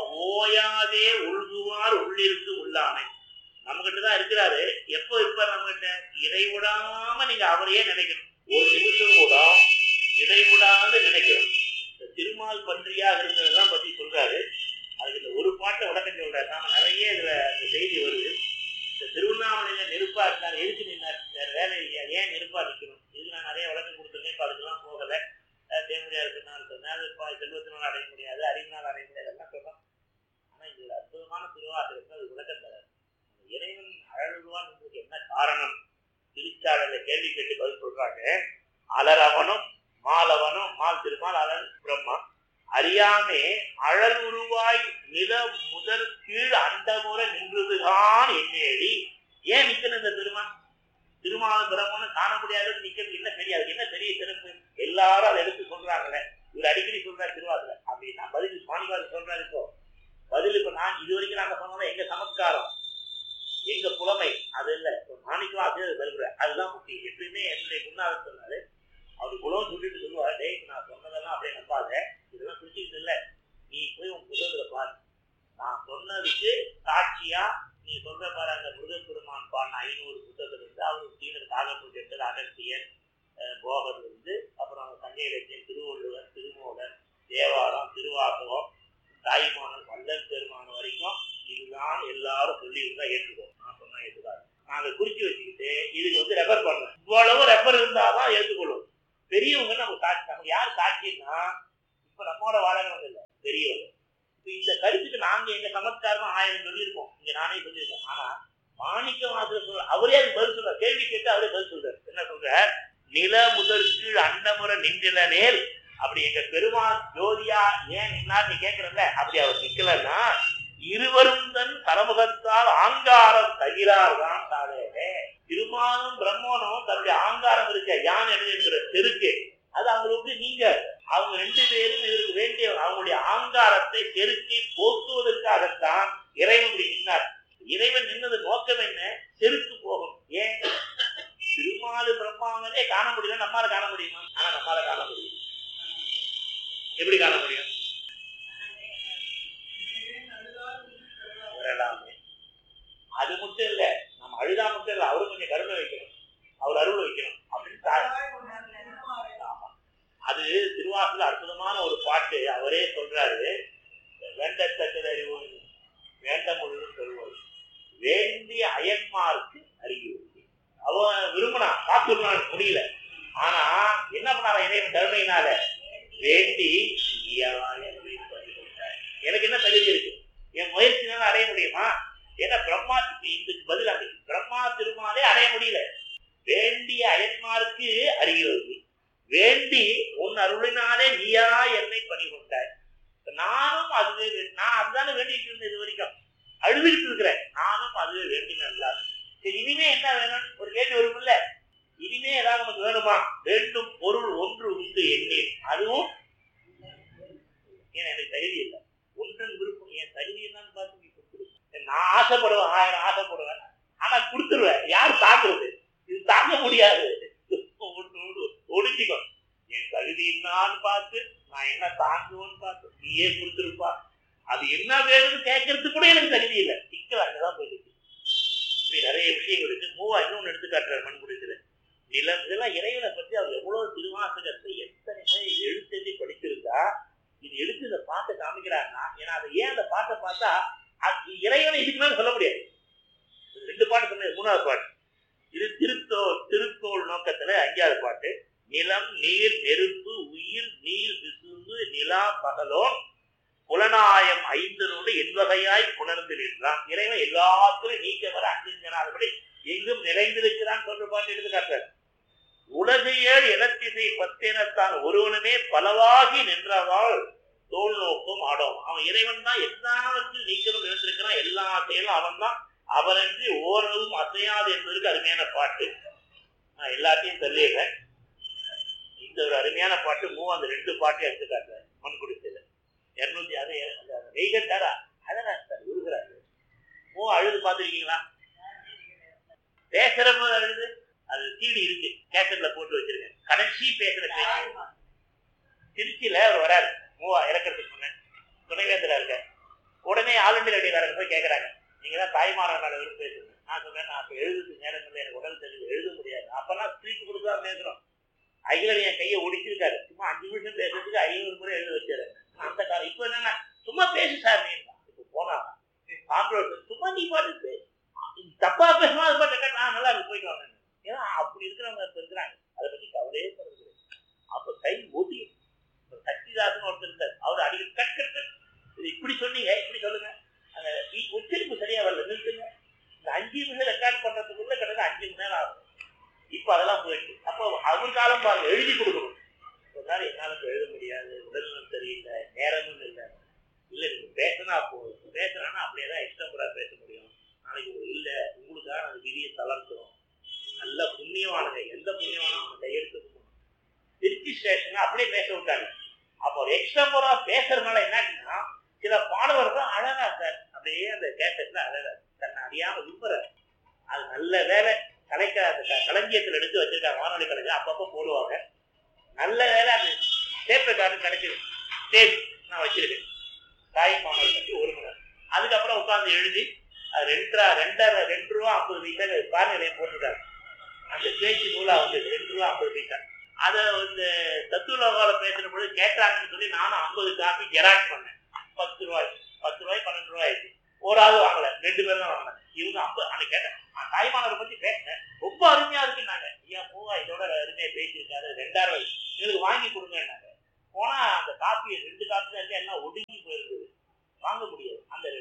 ஓயாதே உள்குவார் உள்ளிருக்கு உள்ளாமை நம்ம கிட்ட தான் இருக்கிறாரு எப்போ இருப்பார் நம்ம கிட்ட இடைவிடாம நீங்க அவரையே நினைக்கணும் ஒரு நிமிஷம் கூட இடைவிடாது நினைக்கணும் இந்த திருமால் பன்றியாக இருந்ததெல்லாம் பத்தி சொல்றாரு அதுக்கு இந்த ஒரு பாட்டை விளக்கம் சொல்றாரு நாம நிறைய இதுல இந்த செய்தி வருது இந்த திருவண்ணாமலையில நெருப்பா இருந்தார் எதுக்கு நின்னார் வேற வேலை இல்லையா ஏன் நெருப்பா நிக்கணும் இதுக்கு நான் நிறைய விளக்கம் கொடுத்துருக்கேன் இப்ப அதுக்கெல்லாம் போகல அஹ் தேவடியார் சொன்னார் சொன்னார் இப்ப செல்வத்தினால் அடைய முடியாது அறிவினால் அடைய முடியாது எல்லாம் சொல்றோம் ஆனா இதுல அற்புதமான திருவாசகத்தில் அது விளக்கம் தராது அந்த இறைவன் அழகுவான் என்பதுக்கு என்ன காரணம் திருச்சாடல கேள்வி கேட்டு பதில் சொல்றாங்க அலரவனும் மாலவனும் மால் திருமால் அலர் பிரம்மா அறியாமே அழல் உருவாய் நில முதற் கீழ் அண்டமுறை நின்றதுதான் என்னேடி ஏன் நிக்கணும் இந்த திருமான் திருமால பிரம்மனும் காண முடியாத நிக்கிறது என்ன தெரியாது என்ன பெரிய சிறப்பு எல்லாரும் அதை எடுத்து சொல்றாங்களே இவர் அடிக்கடி சொல்றாரு திருவாதிர அப்படின்னா பதில் சுவாமிவாதி சொல்றாரு இப்போ பதில் இப்ப நான் இது வரைக்கும் நாங்க சொன்னோம் எங்க சமஸ்காரம் எங்க புலமை அது இல்ல இப்ப மாணிக்கம் அதே பதில் அதுதான் முக்கியம் எப்பயுமே என்னுடைய குருநாதர் சொன்னாரு அவர் குலம் சொல்லிட்டு சொல்லுவாரு டேய் இப்ப நான் சொன்னதெல்லாம் அப்படியே நம்பாத இதெல்லாம் குறிச்சிட்டு இல்ல நீ போய் உன் புத்தகத்துல பாரு நான் சொன்னதுக்கு சாட்சியா நீ சொல்ற பாரு அந்த முருகப்பெருமான் பாடின ஐநூறு புத்தகத்துல இருந்து அவரு சீனர் காகப்பூஜர் அகத்தியர் அஹ், போகர் இருந்து அப்புறம் தங்கை இலக்கியம் திருவள்ளுவர் திருமூலர் தேவாரம் திருவாசகம் தாய்மானன் வல்லல் பெருமான் வரைக்கும் இதுதான் எல்லாரும் சொல்லி இருந்தா ஏற்றுக்கோ நான் சொன்னா ஏற்றுக்காது நாங்க குறிச்சு வச்சுக்கிட்டு இதுக்கு வந்து ரெஃபர் பண்ணோம் இவ்வளவு ரெஃபர் இருந்தாதான் ஏற்றுக்கொள்ளும் பெரியவங்க நமக்கு சாட்சி நமக்கு யார் சாட்சின்னா இப்ப நம்மோட வாழறவங்க இல்ல பெரியவங்க இப்ப இந்த கருத்துக்கு நான் நாங்க எங்க சமஸ்காரம் ஆயிரம் சொல்லியிருக்கோம் இங்க நானே சொல்லியிருக்கேன் ஆனா மாணிக்க வாசகர் சொல்ற அவரே அது பதில் சொல்றார் கேள்வி கேட்டு அவரே பதில் சொல்றாரு என்ன சொல்றார் நில முதற் கீழ் அண்டமுற நின்றில நேல் அப்படி எங்க பெருமான் ஜோதியா ஏன் நின்னார் நீ கேக்குறல்ல அப்படி அவர் நிக்கலன்னா இருவரும் தன் தலமுகத்தால் ஆங்காரம் தகிரார் தான் தாழே திருமாலும் பிரம்மனும் தன்னுடைய ஆங்காரம் இருக்க யான் எழுதுங்கிற தெருக்கு அது அவங்களுக்கு நீங்க அவங்க ரெண்டு பேரும் இதற்கு வேண்டிய அவங்களுடைய ஆங்காரத்தை செருக்கி போக்குவதற்காகத்தான் இறைவன் இப்படி நின்னார் இறைவன் நின்னது நோக்கம் என்ன செருக்கு போகும் ஏன் திருமாலு பிரம்மாவனே காண முடியல நம்மால காண முடியுமா ஆனா நம்மால காண முடியும் எப்படி காண முடியும் வரலாமே அது மட்டும் இல்ல நம்ம அழுதா மட்டும் இல்ல அவரு கொஞ்சம் கருணை வைக்கணும் அவர் அருள் வைக்கணும் அப்படின்னு தா- ஆமா. அது திருவாசல அற்புதமான ஒரு பாட்டு அவரே சொல்றாரு வேண்டத்தக்கது அறிவோம் வேண்ட முழுதும் சொல்வோம் வேண்டிய அயன்மார்க்கு அறிவு அவன் விரும்பினான் காத்துருனான் முடியல ஆனா என்ன பண்ணாரா இறைவன் கருணையினால வேண்டி இயலாய உயிர் பறி கொண்டார். எனக்கு என்ன தகுதி இருக்கு என் முயற்சினால அடைய முடியுமா ஏன்னா பிரம்மா இதுக்கு பதில் அது பிரம்மா திருமாலே அடைய முடியல வேண்டிய அயன்மாருக்கு அறிகிறது வேண்டி உன் அருளினாலே நீயா என்னை பணி கொண்டாய் இப்ப நானும் அதுவே வே- நான் அதுதானே வேண்டிட்டு இருந்தேன் இது வரைக்கும் அழுதுகிட்டு இருக்கிறேன் நானும் அதுவே வேண்டினல்ல சரி இனிமே என்ன வேணும் ஒரு கேள்வி வரும்ல இனிமே ஏதாவது நமக்கு வேணுமா வேண்டும் பொருள் ஒன்று உண்டு எண்ணேன் அதுவும் ஏன் எனக்கு தகுதி இல்லை ஒன்றன் விருப்பம் என் தகுதி என்னன்னு பார்த்து நீ கொடுத்துரு நான் ஆசைப்படுவேன் ஆயிரம் ஆசைப்படுவேன் ஆனா கொடுத்துருவேன் யார் தாக்குறது இது தாங்க முடியாது ஒண்ணு ஒண்ணு ஒடிச்சுக்கோ என் தகுதி என்னான்னு பார்த்து நான் என்ன தாங்குவேன்னு பார்த்து நீயே கொடுத்துருப்பா அது என்ன வேணும்னு கேட்கறது கூட எனக்கு தகுதி இல்லை சிக்கல் அங்கதான் போயிருக்கு இப்படி நிறைய விஷயங்கள் இருக்கு மூவா இன்னொன்னு எடுத்து காட்டுறாரு மண்குடித்துல நிலம் இதெல்லாம் இறைவனை பற்றி அவர் எவ்வளவு திருவாசகத்தை எத்தனை முறை எழுத்தெழுதி படிச்சிருந்தா இது எடுத்து இந்த பாட்டை காமிக்கிறாருன்னா ஏன்னா அதை ஏன் அந்த பாட்டை பார்த்தா அது இறைவனை இதுக்கு மேல சொல்ல முடியாது இது ரெண்டு பாட்டு சொன்னது மூணாவது பாட்டு இது திருத்தோல் திருத்தோல் நோக்கத்துல அஞ்சாவது பாட்டு நிலம் நீர் நெருப்பு உயிர் நீர் விசும்பு நிலா பகலோன் புலனாயம் ஐந்தனோடு என்வகையாய் புணர்ந்து நின்றான் இறைவன் எல்லாத்திலும் நீக்க வர அஞ்சிஞ்சனாதபடி எங்கும் நிறைந்திருக்கிறான் சொல்ற பாட்டு எடுத்து காட்டுறார் உலகையேழ் இனத்திசை பத்தினத்தான் ஒருவனுமே பலவாகி நின்றவாள் தோல் நோக்கும் ஆடும் அவன் இறைவன் தான் எல்லாவற்றிலும் நீக்கமும் நிறைந்திருக்கிறான் எல்லா செயலும் அவன் தான் அவனன்றி ஓரளவும் அசையாது என்பதற்கு அருமையான பாட்டு நான் எல்லாத்தையும் சொல்லிடுறேன் இந்த ஒரு அருமையான பாட்டு மூ அந்த ரெண்டு பாட்டையும் எடுத்து காட்டுறேன் மண் குடிச்சது இருநூத்தி அது வெய்கட்டாரா அதான் சார் விழுகிறாரு மூ அழுது பார்த்துருக்கீங்களா பேசுறப்ப அழுது அது சீடி இருக்கு கேசட்ல போட்டு வச்சிருக்கேன் கடைசி பேசுற பேச்சு திருச்சியில அவர் வராரு மூவா இறக்கிறதுக்கு முன்ன துணைவேந்தரா இருக்க உடனே ஆல் இண்டியா ரேடியோக்காரங்க போய் கேட்கறாங்க நீங்க தான் தாய்மாரன் விரும்பி பேசுங்க நான் சொன்னேன் நான் அப்ப எழுதுறது நேரம் இல்லை எனக்கு உடல் தெரியுது எழுத முடியாது அப்பெல்லாம் ஸ்பீச் கொடுத்து தான் பேசுறோம் அகிலன் என் கையை ஒடிச்சிருக்காரு சும்மா அஞ்சு நிமிஷம் பேசுறதுக்கு ஐநூறு முறை எழுத வச்சாரு அந்த காலம் இப்ப என்னன்னா சும்மா பேசு சார் நீ இப்ப போனா கான்ட்ரோல் சும்மா நீ பாட்டு பேசு தப்பா பேசுமா அது பாட்டு கேட்டா நல்லா இருக்கு போயிட்டு வாங்க ஏன்னா அப்படி இருக்கிறவங்க இப்ப இருக்கிறாங்க அதை பத்தி கவலையே படுறது அப்ப கை ஓட்டி சக்திதாசன் ஒருத்தர் இருந்தார் அவர் அடிக்கடி கட் கட் கட் இது இப்படி சொன்னீங்க இப்படி சொல்லுங்க அந்த இ- உச்சரிப்பு சரியா வரல நிறுத்துங்க இந்த அஞ்சு நிமிஷம் ரெக்கார்ட் பண்றதுக்குள்ள கிட்டத்தட்ட அஞ்சு மணி நேரம் ஆகும் இப்ப அதெல்லாம் போயிடுச்சு அப்போ அவர் காலம் பாருங்க எழுதி கொடுக்கணும் சொன்னாரு என்னால இப்ப எழுத முடியாது உடல்நலம் சரியில்லை நேரமும் இல்லை இல்ல நீங்க பேசினா போதும் பேசுறான்னா அப்படியே தான் எக்ஸ்டம்பரா பேச முடியும் நாளைக்கு ஒரு இல்ல உங்களுக்காக அந்த விதியை தளர்த்துறோம் நல்ல புண்ணியவானுங்க எந்த புண்ணியவானும் அவங்க கையெழுத்து கும்பிடணும். திருச்சி ஸ்டேஷன் அப்படியே பேச விட்டாங்க அப்போ ஒரு எக்ஸ்டம்பரா பேசுறதுனால என்னாச்சுன்னா சில பாடவர்கள் அழகா சார் அப்படியே அந்த கேசட்ல அழகா தன்னை அறியாம விரும்புறாரு அது நல்ல வேலை கலைக்க அந்த க- களஞ்சியத்துல எடுத்து வச்சிருக்காங்க வானொலி கலைஞர் அப்பப்போ போடுவாங்க நல்ல வேலை அந்த டேப் ரெக்கார்டு கிடைச்சது டேப் நான் வச்சிருக்கேன் தாய் மாணவர் பற்றி ஒரு மணி நேரம் அதுக்கப்புறம் உட்கார்ந்து எழுதி அது ரெண்டரை ரெண்டரை ரெண்டு ரூபா ஐம்பது பைசா பார் நிலையம் போட்டிருக்காரு அந்த பேச்சு நூலா வந்து ரெண்டு ரூபா ஐம்பது பைசா அதை வந்து தத்துவலோகால பேசுற பொழுது கேட்டாங்கன்னு சொல்லி நானும் ஐம்பது காப்பி ஜெராக்ஸ் பண்ணேன் பத்து ரூபாய் பத்து ரூபாய் பன்னெண்டு ரூபாய் ஆயிடுச்சு ஒரு ஆள் வாங்கல ரெண்டு பேரும் தான் வாங்கினேன் இவங்க ஐம்பது அன்னைக்கு கேட்டேன் நான் தாய்மானவரை பத்தி பேசினேன் ரொம்ப அருமையா இருக்குன்னாங்க ஐயா பூவா இதோட அருமையா பேசியிருக்காரு ரெண்டாயிரம் ரூபாய் எங்களுக்கு வாங்கி கொடுங்கன்னாங்க போனா அந்த காப்பி ரெண்டு காப்பி தான் இருக்கு எல்லாம் ஒடுங்கி போயிருந்தது வாங்க முடியாது அந்த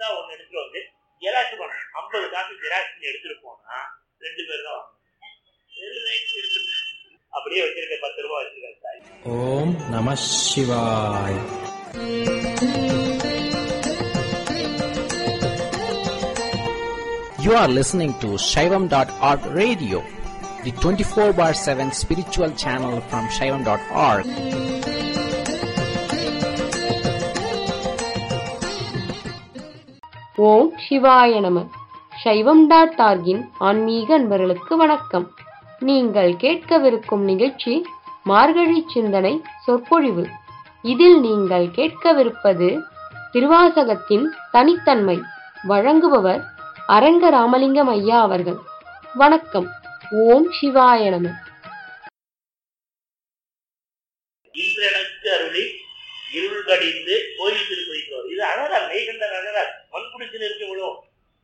புதுசா ஒண்ணு எடுத்துட்டு வந்து ஜெராக்ஸ் பண்ணணும் ஐம்பது காப்பி ஜெராக்ஸ் பண்ணி எடுத்துட்டு போனா ரெண்டு பேர் தான் வாங்கணும் வெறும் ரைஸ் இருக்குது. அப்படியே வச்சிருக்க பத்து ரூபாய் வச்சிருக்காரு தாய் ஓம் நம சிவாய் You are listening to Shaivam.org radio, the 24 bar 7 spiritual channel from Shaivam.org. ஓம் சிவாய நம சைவம் டாட் ஆர்கின் ஆன்மீக அன்பர்களுக்கு வணக்கம் நீங்கள் கேட்கவிருக்கும் நிகழ்ச்சி மார்கழி சிந்தனை சொற்பொழிவு இதில் நீங்கள் கேட்கவிருப்பது திருவாசகத்தின் தனித்தன்மை வழங்குபவர் அரங்க ராமலிங்கம் ஐயா அவர்கள் வணக்கம் ஓம் சிவாய நம இன்று எனக்கு அருளி இருள் கடிந்து கோயில் திருப்பதிக்கு இது அழகா மெய்கண்டன் அழகா மண்புடிச்சு நிற்க விடும்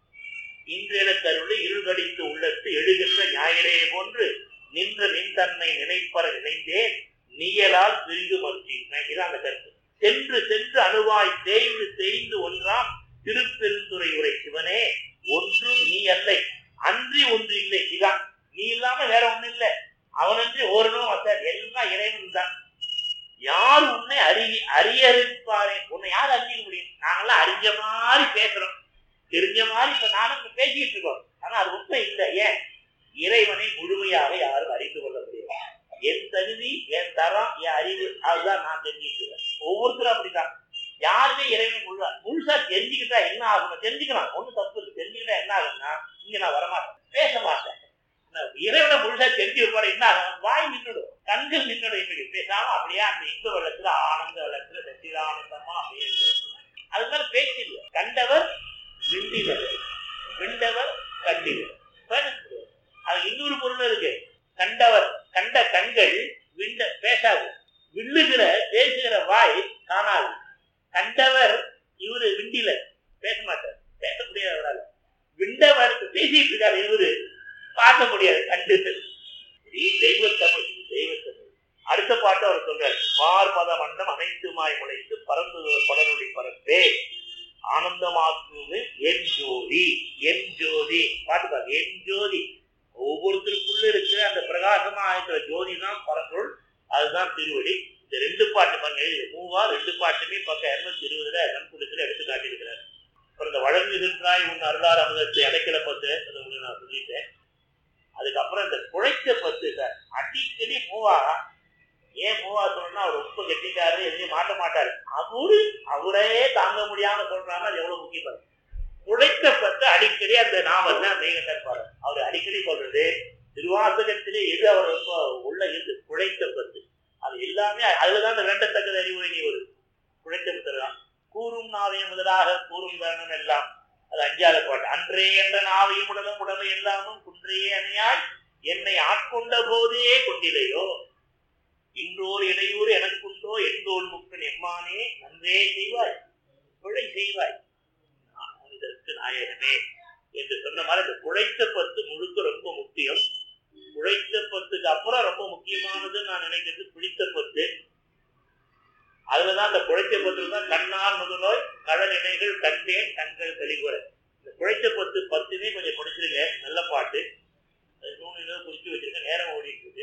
இன்று எனக்கு அருளி இருள் கடிந்து உள்ளத்து எழுகின்ற ஞாயிறே போன்று நின்ற நின்தன்னை நினைப்பற நினைந்தேன் நீயலால் பிரிந்து மறுத்தி இதான் அந்த கருத்து சென்று சென்று அணுவாய் தேய்ந்து தேய்ந்து ஒன்றாம் திருப்பெருந்துறை உரை சிவனே ஒன்று நீ அல்லை அன்றி ஒன்று இல்லை இதான் நீ இல்லாம வேற ஒண்ணு இல்லை அவனன்றி ஓரணும் அசார் எல்லாம் இறைவன் தான் யார் உன்னை அறி அறியறுப்பாரே உன்னை யார் அறிஞ்சிக்க முடியும் நாங்கெல்லாம் அறிஞ்ச மாதிரி பேசுறோம் தெரிஞ்ச மாதிரி இப்ப நானும் இப்ப பேசிட்டு இருக்கோம் ஆனா அது உண்மை இல்லை ஏன் இறைவனை முழுமையாக யாரும் அறிந்து கொள்ள முடியாது என் தகுதி என் தரம் என் அறிவு அதுதான் நான் தெரிஞ்சுட்டு இருக்கேன் ஒவ்வொருத்தரும் அப்படிதான் யாருமே இறைவனை முழுவா முழுசா தெரிஞ்சுக்கிட்டா என்ன ஆகும் தெரிஞ்சுக்கலாம் ஒண்ணும் தப்பு இல்லை தெரிஞ்சுக்கிட்டா என்ன ஆகும்னா இங்க நான் வரமாட்டேன் பேச மாட்டேன் நான் இறைவனை முழுசா தெரிஞ்சு வைப்பாரு என்ன ஆகும் வாய் நின்றுடும் கண்கள் நின்றுடும் இப்படி பேசாம அப்படியே அந்த இன்ப வெள்ளத்துல ஆனந்த வெள்ளத்துல சச்சிதானந்தமா அப்படியே இருக்கும். அது மேல பேச்சு இல்லை கண்டவர் விண்டிவர் விண்டவர் கண்டிவர் பேச அது இன்னொரு பொருள் இருக்கு கண்டவர் கண்ட கண்கள் விண்ட பேசாது வில்லுகிற பேசுகிற வாய் காணாது கண்டவர் இவரு விண்டிலர் பேச மாட்டார் பேச முடியாது அவரால் விண்டவர் பேசிட்டு இருக்காரு இவரு பார்க்க முடியாது கண்டு தெய்வத்தமிழ் தெய்வத்தமிழ் அடுத்த பாட்டு அவர் சொல்றாரு பார்பத மண்டம் அனைத்துமாய் முளைத்து பறந்து படருளி பரப்பே ஆனந்தமாக்குவது என் ஜோதி என் ஜோதி பாட்டு பாருங்க என் ஜோதி ஒவ்வொருத்தருக்குள்ள இருக்கிற அந்த பிரகாசமா இருக்கிற ஜோதி தான் பரம்பொருள் அதுதான் திருவடி இந்த ரெண்டு பாட்டு பாருங்க இது மூவா ரெண்டு பாட்டுமே பக்கம் இருநூத்தி இருபதுல கண்குடித்துல எடுத்து காட்டியிருக்கிறார் அப்புறம் இந்த வழங்குகின்றாய் உன் அருளார் அமுதத்தை அடைக்கல பத்து அதை உங்களுக்கு நான் சொல்லிட்டேன் அதுக்கப்புறம் இந்த குழைத்த பத்து சார் அடிக்கடி மூவா ஏன் மூவா சொல்லணும்னா அவர் ரொம்ப கெட்டிக்காரு எதுவும் மாட்ட மாட்டாரு அவரு அவரே தாங்க முடியாம சொல்றாங்க அது எவ்வளவு முக்கியம் குழைத்த பத்து அடிக்கடி அந்த நாவல் மேகண்டர் பாரு அவர் அடிக்கடி சொல்றது திருவாசகத்திலே எது அவர் ரொம்ப உள்ள இருக்கு குழைத்த பத்து அது எல்லாமே அதுலதான் அந்த வேண்டத்தக்கது அறிவுரை நீ வருது குழைத்த பத்து தான் கூறும் நாவையும் முதலாக கூறும் தருணம் எல்லாம் அது அஞ்சாவது பாட்டு அன்றே என்ற நாவையும் உடலும் உடமை எல்லாமும் குன்றையே அணையாய் என்னை ஆட்கொண்ட போதே கொண்டிலையோ இன்றோர் இடையூறு எனக்குண்டோ எந்தோல் முக்கன் எம்மானே நன்றே செய்வாய் கொலை செய்வாய் நான் இதற்கு நாயகனே என்று சொன்ன மாதிரி இந்த குழைத்த பத்து முழுக்க ரொம்ப முக்கியம் குழைத்த பத்துக்கு அப்புறம் ரொம்ப முக்கியமானது நான் நினைக்கிறது பிடித்த பத்து அதுலதான் அந்த குழைத்த பத்துல தான் கண்ணார் முதலோய் கடல் இணைகள் கண்டேன் கண்கள் கழிவுற இந்த குழைத்த பத்து பத்துமே கொஞ்சம் படிச்சிருங்க நல்ல பாட்டு அது நூலில் குறிச்சு வச்சிருக்க நேரம் ஓடிட்டு இருக்கு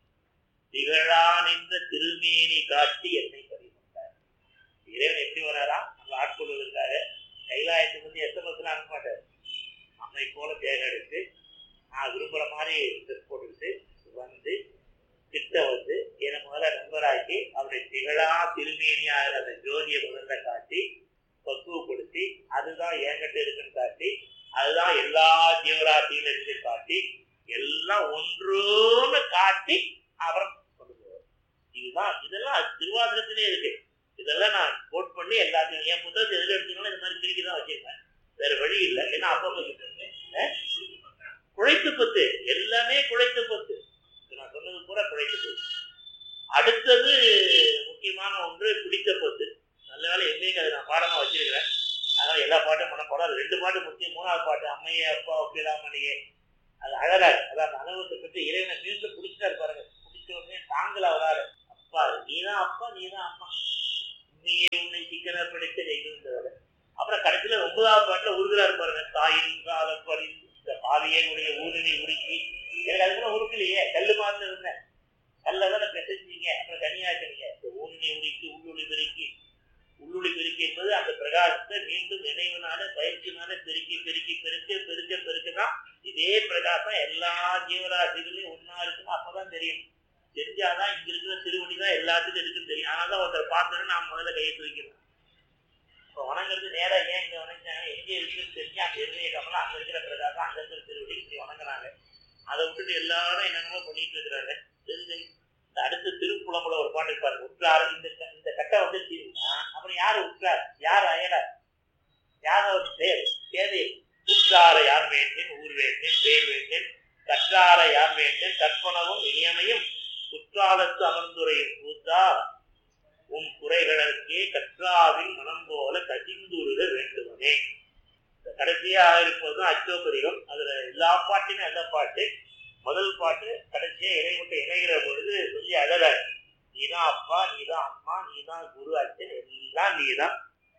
திகழா நின்ற திருமேனி காட்டி என்னை பறிகொண்டார் இறைவன் எப்படி வராரா நம்ம ஆட்கொள்வதற்காக கைலாயத்துக்கு வந்து எஸ்எம்எஸ்லாம் அனுப்ப மாட்டார் நம்மை போல தேக எடுத்து நான் விரும்புகிற மாதிரி ட்ரெஸ் போட்டுக்கிட்டு வந்து கிட்ட வந்து என்னை முதல்ல நண்பராக்கி அவருடைய திகழா திருமேனியாக அந்த ஜோதியை முதல்ல காட்டி பக்குவப்படுத்தி அதுதான் என்கிட்ட இருக்குன்னு காட்டி அதுதான் எல்லா ஜீவராசியில இருந்து காட்டி எல்லாம் ஒன்றுன்னு காட்டி அப்புறம் கொண்டு போவார் இதுதான் இதெல்லாம் திருவாசகத்திலே இருக்கு இதெல்லாம் நான் கோட் பண்ணி எல்லாத்தையும் என் புத்தகத்தை எதில் எடுத்தீங்கன்னா இந்த மாதிரி திருக்கி தான் வச்சிருக்கேன் வேற வழி இல்லை ஏன்னா அப்பா குழைத்து பத்து எல்லாமே குழைத்து பத்து இது நான் சொன்னது பூரா குழைத்து பத்து அடுத்தது முக்கியமான ஒன்று பிடித்த பத்து நல்ல வேலை என்னைக்கு அதை நான் பாடமா வச்சிருக்கிறேன் அதனால எல்லா பாட்டும் மனப்பாடம் அது ரெண்டு பாட்டு முக்கியம் மூணாவது பாட்டு அம்மையே அப்பா ஒப்பிலாமணியே அது அழகா இருக்கு அதான் அந்த அனுபவத்தை பற்றி இறைவனை மீண்டும் பிடிச்சிட்டாரு பாருங்க பிடிச்ச உடனே தாங்கல வராரு அப்பா நீதான் அப்பா நீதான் அம்மா நீயே உன்னை சீக்கிரம் பிடித்த செய்கின்றவர் அப்புறம் கடைசியில ஒன்பதாவது பாட்டுல உருகிறாரு பாருங்க தாயின் காலப்படி இந்த பாவியனுடைய ஊரினை உருக்கி எனக்கு அதுக்குள்ள உருக்கலையே கல்லு மாதிரி இருந்தேன் கல்ல தானே பெசஞ்சீங்க அப்புறம் தனியாக்குறீங்க இந்த ஊரினை உருக்கி உள்ளொளி பெருக்கி உள்ளொளி பெருக்கி என்பது அந்த பிரகாசத்தை மீண்டும் நினைவுனால பயிற்சினால பெருக்கி பெருக்கி பெருக்க பெருக்க பெருக்கதான் இதே பிரகாசம் எல்லா ஜீவராசிகளையும் ஒன்னா இருக்குன்னு அப்பதான் தெரியும் தெரிஞ்சாதான் இங்க இருக்கிற திருவடி தான் எல்லாத்துக்கும் இருக்குன்னு தெரியும் அதனால தான் ஒருத்தர் பார்த்தோன்னு நான் முதல்ல கையை தூக்கிறேன் இப்போ வணங்குறது நேரா ஏன் இங்க வணங்கினாங்க எங்க இருக்குன்னு தெரிஞ்சு அந்த எருமையை கமலம் அங்க இருக்கிற பிரகாசம் அங்க இருக்கிற திருவடி இப்படி வணங்குறாங்க அதை விட்டுட்டு எல்லாரும் என்னென்னமோ பண்ணிட்டு இருக்கிறாங்க சரி இந்த அடுத்த திருப்புலம்புல ஒரு பாட்டு இருப்பாரு உற்றார் இந்த க- இந்த கட்டை வந்து தீருனா அப்புறம் யாரு உற்றார் யார் அயலார் யார் ஒரு பேர் தேவை உற்றார யார் வேண்டேன் ஊர் வேண்டேன் பேர் வேண்டேன் கற்றார யார் வேண்டேன் கற்பனவும் இனியமையும் குற்றாலத்து அமர்ந்துரையும் கூத்தா உன் குறைகளுக்கே கற்றாவின் மனம் போல கசிந்துருக வேண்டுவனே இந்த கடைசியாக இருப்பது அச்சோபரிகம் அதுல எல்லா பாட்டுமே நல்ல பாட்டு முதல் பாட்டு கடைசியா இறைவட்டு இணைகிற பொழுது சொல்லி அழற நீதான் அப்பா நீதான் அம்மா நீதான் குரு அச்சன் எல்லாம் நீதான்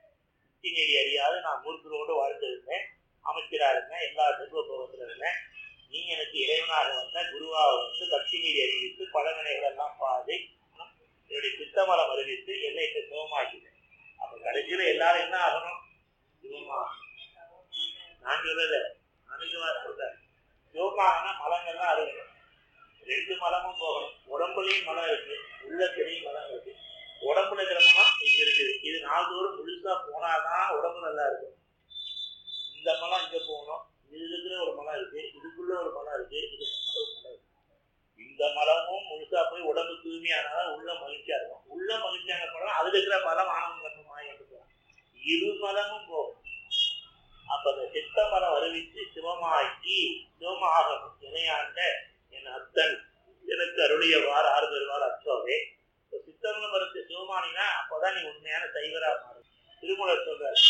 நெறி அறியாது நான் மூர்க்கரோடு வாழ்ந்திருந்தேன் அமைச்சரா இருந்தேன் எல்லா செல்வபோகத்துல இருந்தேன் நீ எனக்கு இறைவனாக வந்த குருவாக வந்து பக்தி நீதி அறிவித்து பழவினைகள் எல்லாம் பாதி என்னுடைய சித்தமலம் அறிவித்து என்னை சிவமாக்கினேன் அப்ப கடைசியில எல்லாரும் என்ன ஆகணும் சிவமா நான் சொல்லல அனுகுவா சொல்றேன் சிவமாகனா மலங்கள்லாம் அருகணும் ரெண்டு மலமும் போகணும் உடம்புலயும் மலம் இருக்கு உள்ளத்திலையும் மலம் இருக்கு உடம்புல இருக்கிற மலம் இங்க இருக்குது இது நாள்தோறும் முழுசா போனாதான் உடம்பு நல்லா இருக்கும் இந்த மலம் இங்க போகணும் இது இருக்கிற ஒரு மலம் இருக்கு இதுக்குள்ள ஒரு மலம் இருக்கு இது ஒரு மலம் இருக்கு இந்த மலமும் முழுசா போய் உடம்பு தூய்மையானாதான் உள்ள மகிழ்ச்சியா இருக்கும் உள்ள மகிழ்ச்சியான படம் அதுல இருக்கிற மலம் ஆனந்தம் கண்ணுமாய் இருக்கும் இரு மலமும் போகும் அப்ப அந்த சித்த மலம் அறிவித்து சிவமாக்கி சிவமாகணும் இணையாண்ட என் அத்தன் எனக்கு அருளியவாறு ஆறு பெறுவார் அச்சோவே இப்ப சித்தமலம் மறுத்து சிவமானினா அப்பதான் நீ உண்மையான சைவரா மாறும் திருமூலர் சொல்றார்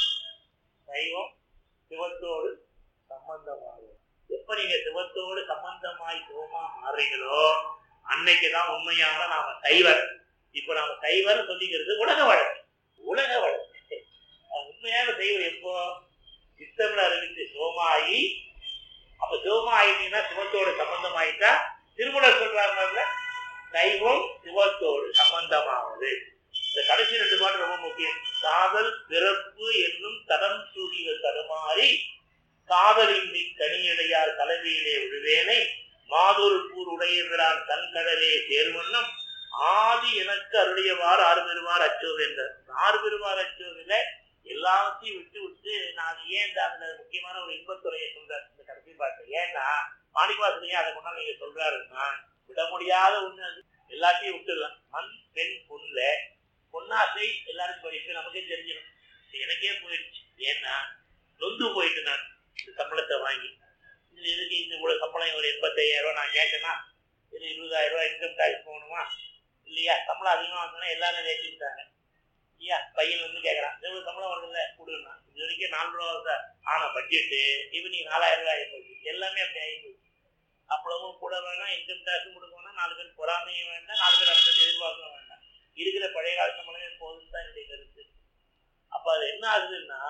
சைவம் சிவத்தோடு சம்பந்தமாகும் எப்ப நீங்க சிவத்தோடு சம்பந்தமாய் சிவமா மாறுறீங்களோ அன்னைக்குதான் உண்மையான நாம சைவர் இப்ப நாம சைவர் சொல்லிக்கிறது உலக வழக்கு உலக வழக்கு அது உண்மையான சைவர் எப்போ சித்தம்ல அறிவித்து சிவமாயி அப்ப சிவமா ஆயிட்டீங்கன்னா சிவத்தோடு சம்பந்தமாயிட்டா திருமணர் சொல்றாங்க சைவம் சிவத்தோடு சம்பந்தமாவது இந்த கடைசி ரெண்டு பாட்டு ரொம்ப முக்கியம் காதல் பிறப்பு என்னும் தடம் சூழிகள் தடுமாறி காதலின்றி கனியடையார் தலைமையிலே விழுவேனை மாதொரு கூர் உடையவரான் தன் கடலே சேர்வண்ணம் ஆதி எனக்கு அருளியவாறு ஆறு பெறுவார் அச்சோர் என்றார் ஆறு பெறுவார் அச்சோரில் எல்லாத்தையும் விட்டு விட்டு நான் ஏன் இந்த அதுல முக்கியமான ஒரு இன்பத்துறையை சொல்றாரு இந்த கடைசி பாட்டு ஏன்னா மாணிக்கவாசனையே அதை கொண்டா நீங்க சொல்றாருன்னா விட முடியாத ஒண்ணு அது எல்லாத்தையும் விட்டுடலாம் மண் பெண் பொண்ணுல பொன்னாசை எல்லாருக்கும் படிப்பு நமக்கே தெரிஞ்சிடும் இது எனக்கே போயிடுச்சு ஏன்னா நொந்து போயிட்டு நான் இந்த சம்பளத்தை வாங்கி இது எதுக்கு இந்த இவ்வளவு சம்பளம் ஒரு எண்பத்தையாயிரம் ரூபாய் நான் கேட்டேன்னா இது இருபதாயிரம் ரூபாய் இன்கம் டேக்ஸ் போகணுமா இல்லையா சம்பளம் அதிகமா வந்தோன்னா எல்லாரும் ஏற்றிக்கிட்டாங்க ஐயா பையன் வந்து கேட்கறான் எவ்வளவு சம்பளம் வருதுல்ல கொடுங்கண்ணா இது வரைக்கும் நாலு ரூபா சார் ஆனா பட்ஜெட்டு ஈவினிங் நாலாயிரம் ரூபாய் ஆகிப்போச்சு எல்லாமே அப்படி ஆகிப்போச்சு அவ்வளவும் கூட வேணாம் இன்கம் டேக்ஸும் கொடுக்க வேணாம் நாலு பேர் பொறாமையும் வேண்டாம் நாலு பேர் அதை எதிர்பார்க்கவும் வேண்டாம் இருக்கிற பழைய கால சம்பளமே போதும் தான் என்னுடைய கருத்து அப்ப அது என்ன ஆகுதுன்னா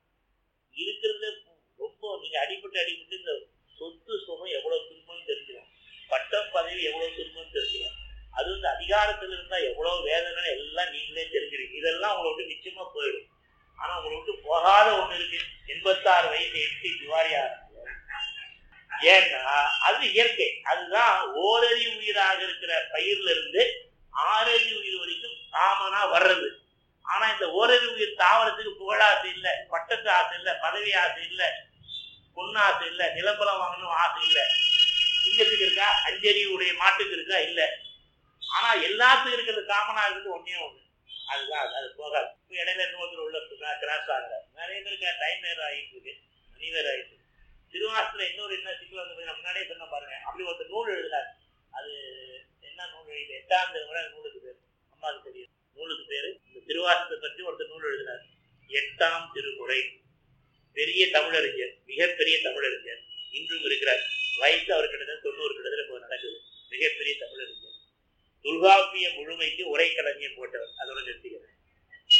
இருக்கிறது ரொம்ப நீங்க அடிபட்டு அடிபட்டு இந்த சொத்து சுகம் எவ்வளவு துன்பம் தெரிஞ்சிடும் பட்டம் பதவி எவ்வளவு துன்பம் தெரிஞ்சிடும் அது வந்து அதிகாரத்துல இருந்தா எவ்வளவு வேதனை எல்லாம் நீங்களே தெரிஞ்சிருக்கீங்க இதெல்லாம் உங்களை விட்டு நிச்சயமா போயிடும் ஆனா உங்களை விட்டு போகாத ஒண்ணு இருக்கு எண்பத்தாறு வயசு எட்டு திவாரியா ஏன்னா அது இயற்கை அதுதான் ஓரறி உயிராக இருக்கிற பயிர்ல இருந்து ஆறறி உயிர் வரைக்கும் காமனா வர்றது ஆனா இந்த ஓரறி உயிர் தாவரத்துக்கு புகழாசை இல்ல பட்டத்து ஆசை இல்ல பதவி ஆசை இல்ல பொன்னாசை இல்ல நிலப்பலம் வாங்கணும் ஆசை இல்ல சிங்கத்துக்கு இருக்கா அஞ்சறி உடைய மாட்டுக்கு இருக்கா இல்ல ஆனா எல்லாத்துக்கும் இருக்கிறது காமனா இருக்கிறது ஒன்னே ஒண்ணு அதுதான் அது. அது போகாது இப்ப இடையில இன்னொருத்தர் உள்ள கிராஸ் ஆகுற நிறைய பேருக்கு டைம் நேரம் ஆகிட்டு இருக்கு மணி வேற ஆயிட்டு திருவாசத்துல இன்னொரு என்ன சிக்கல் வந்து நான் முன்னாடியே சொன்ன பாருங்க அப்படி ஒருத்தர் நூல் எழுதினார் அது என்ன நூல் எழுதி எட்டாம் தேதி நூலுக்கு பேர் அம்மாவுக்கு தெரியும் நூலுக்கு பேரு இந்த திருவாசத்தை பற்றி ஒருத்தர் நூல் எழுதினார் எட்டாம் திருமுறை பெரிய தமிழறிஞர் மிகப்பெரிய தமிழறிஞர் இன்றும் இருக்கிறார் வயசு அவர் கிட்டத்தட்ட தொண்ணூறு கிட்டத்தட்ட இப்போ நடக்குது மிகப்பெரிய தமிழறிஞர் தொல்காப்பிய முழுமைக்கு உரை களஞ்சியம் போட்டவர் அதோட நிறுத்தி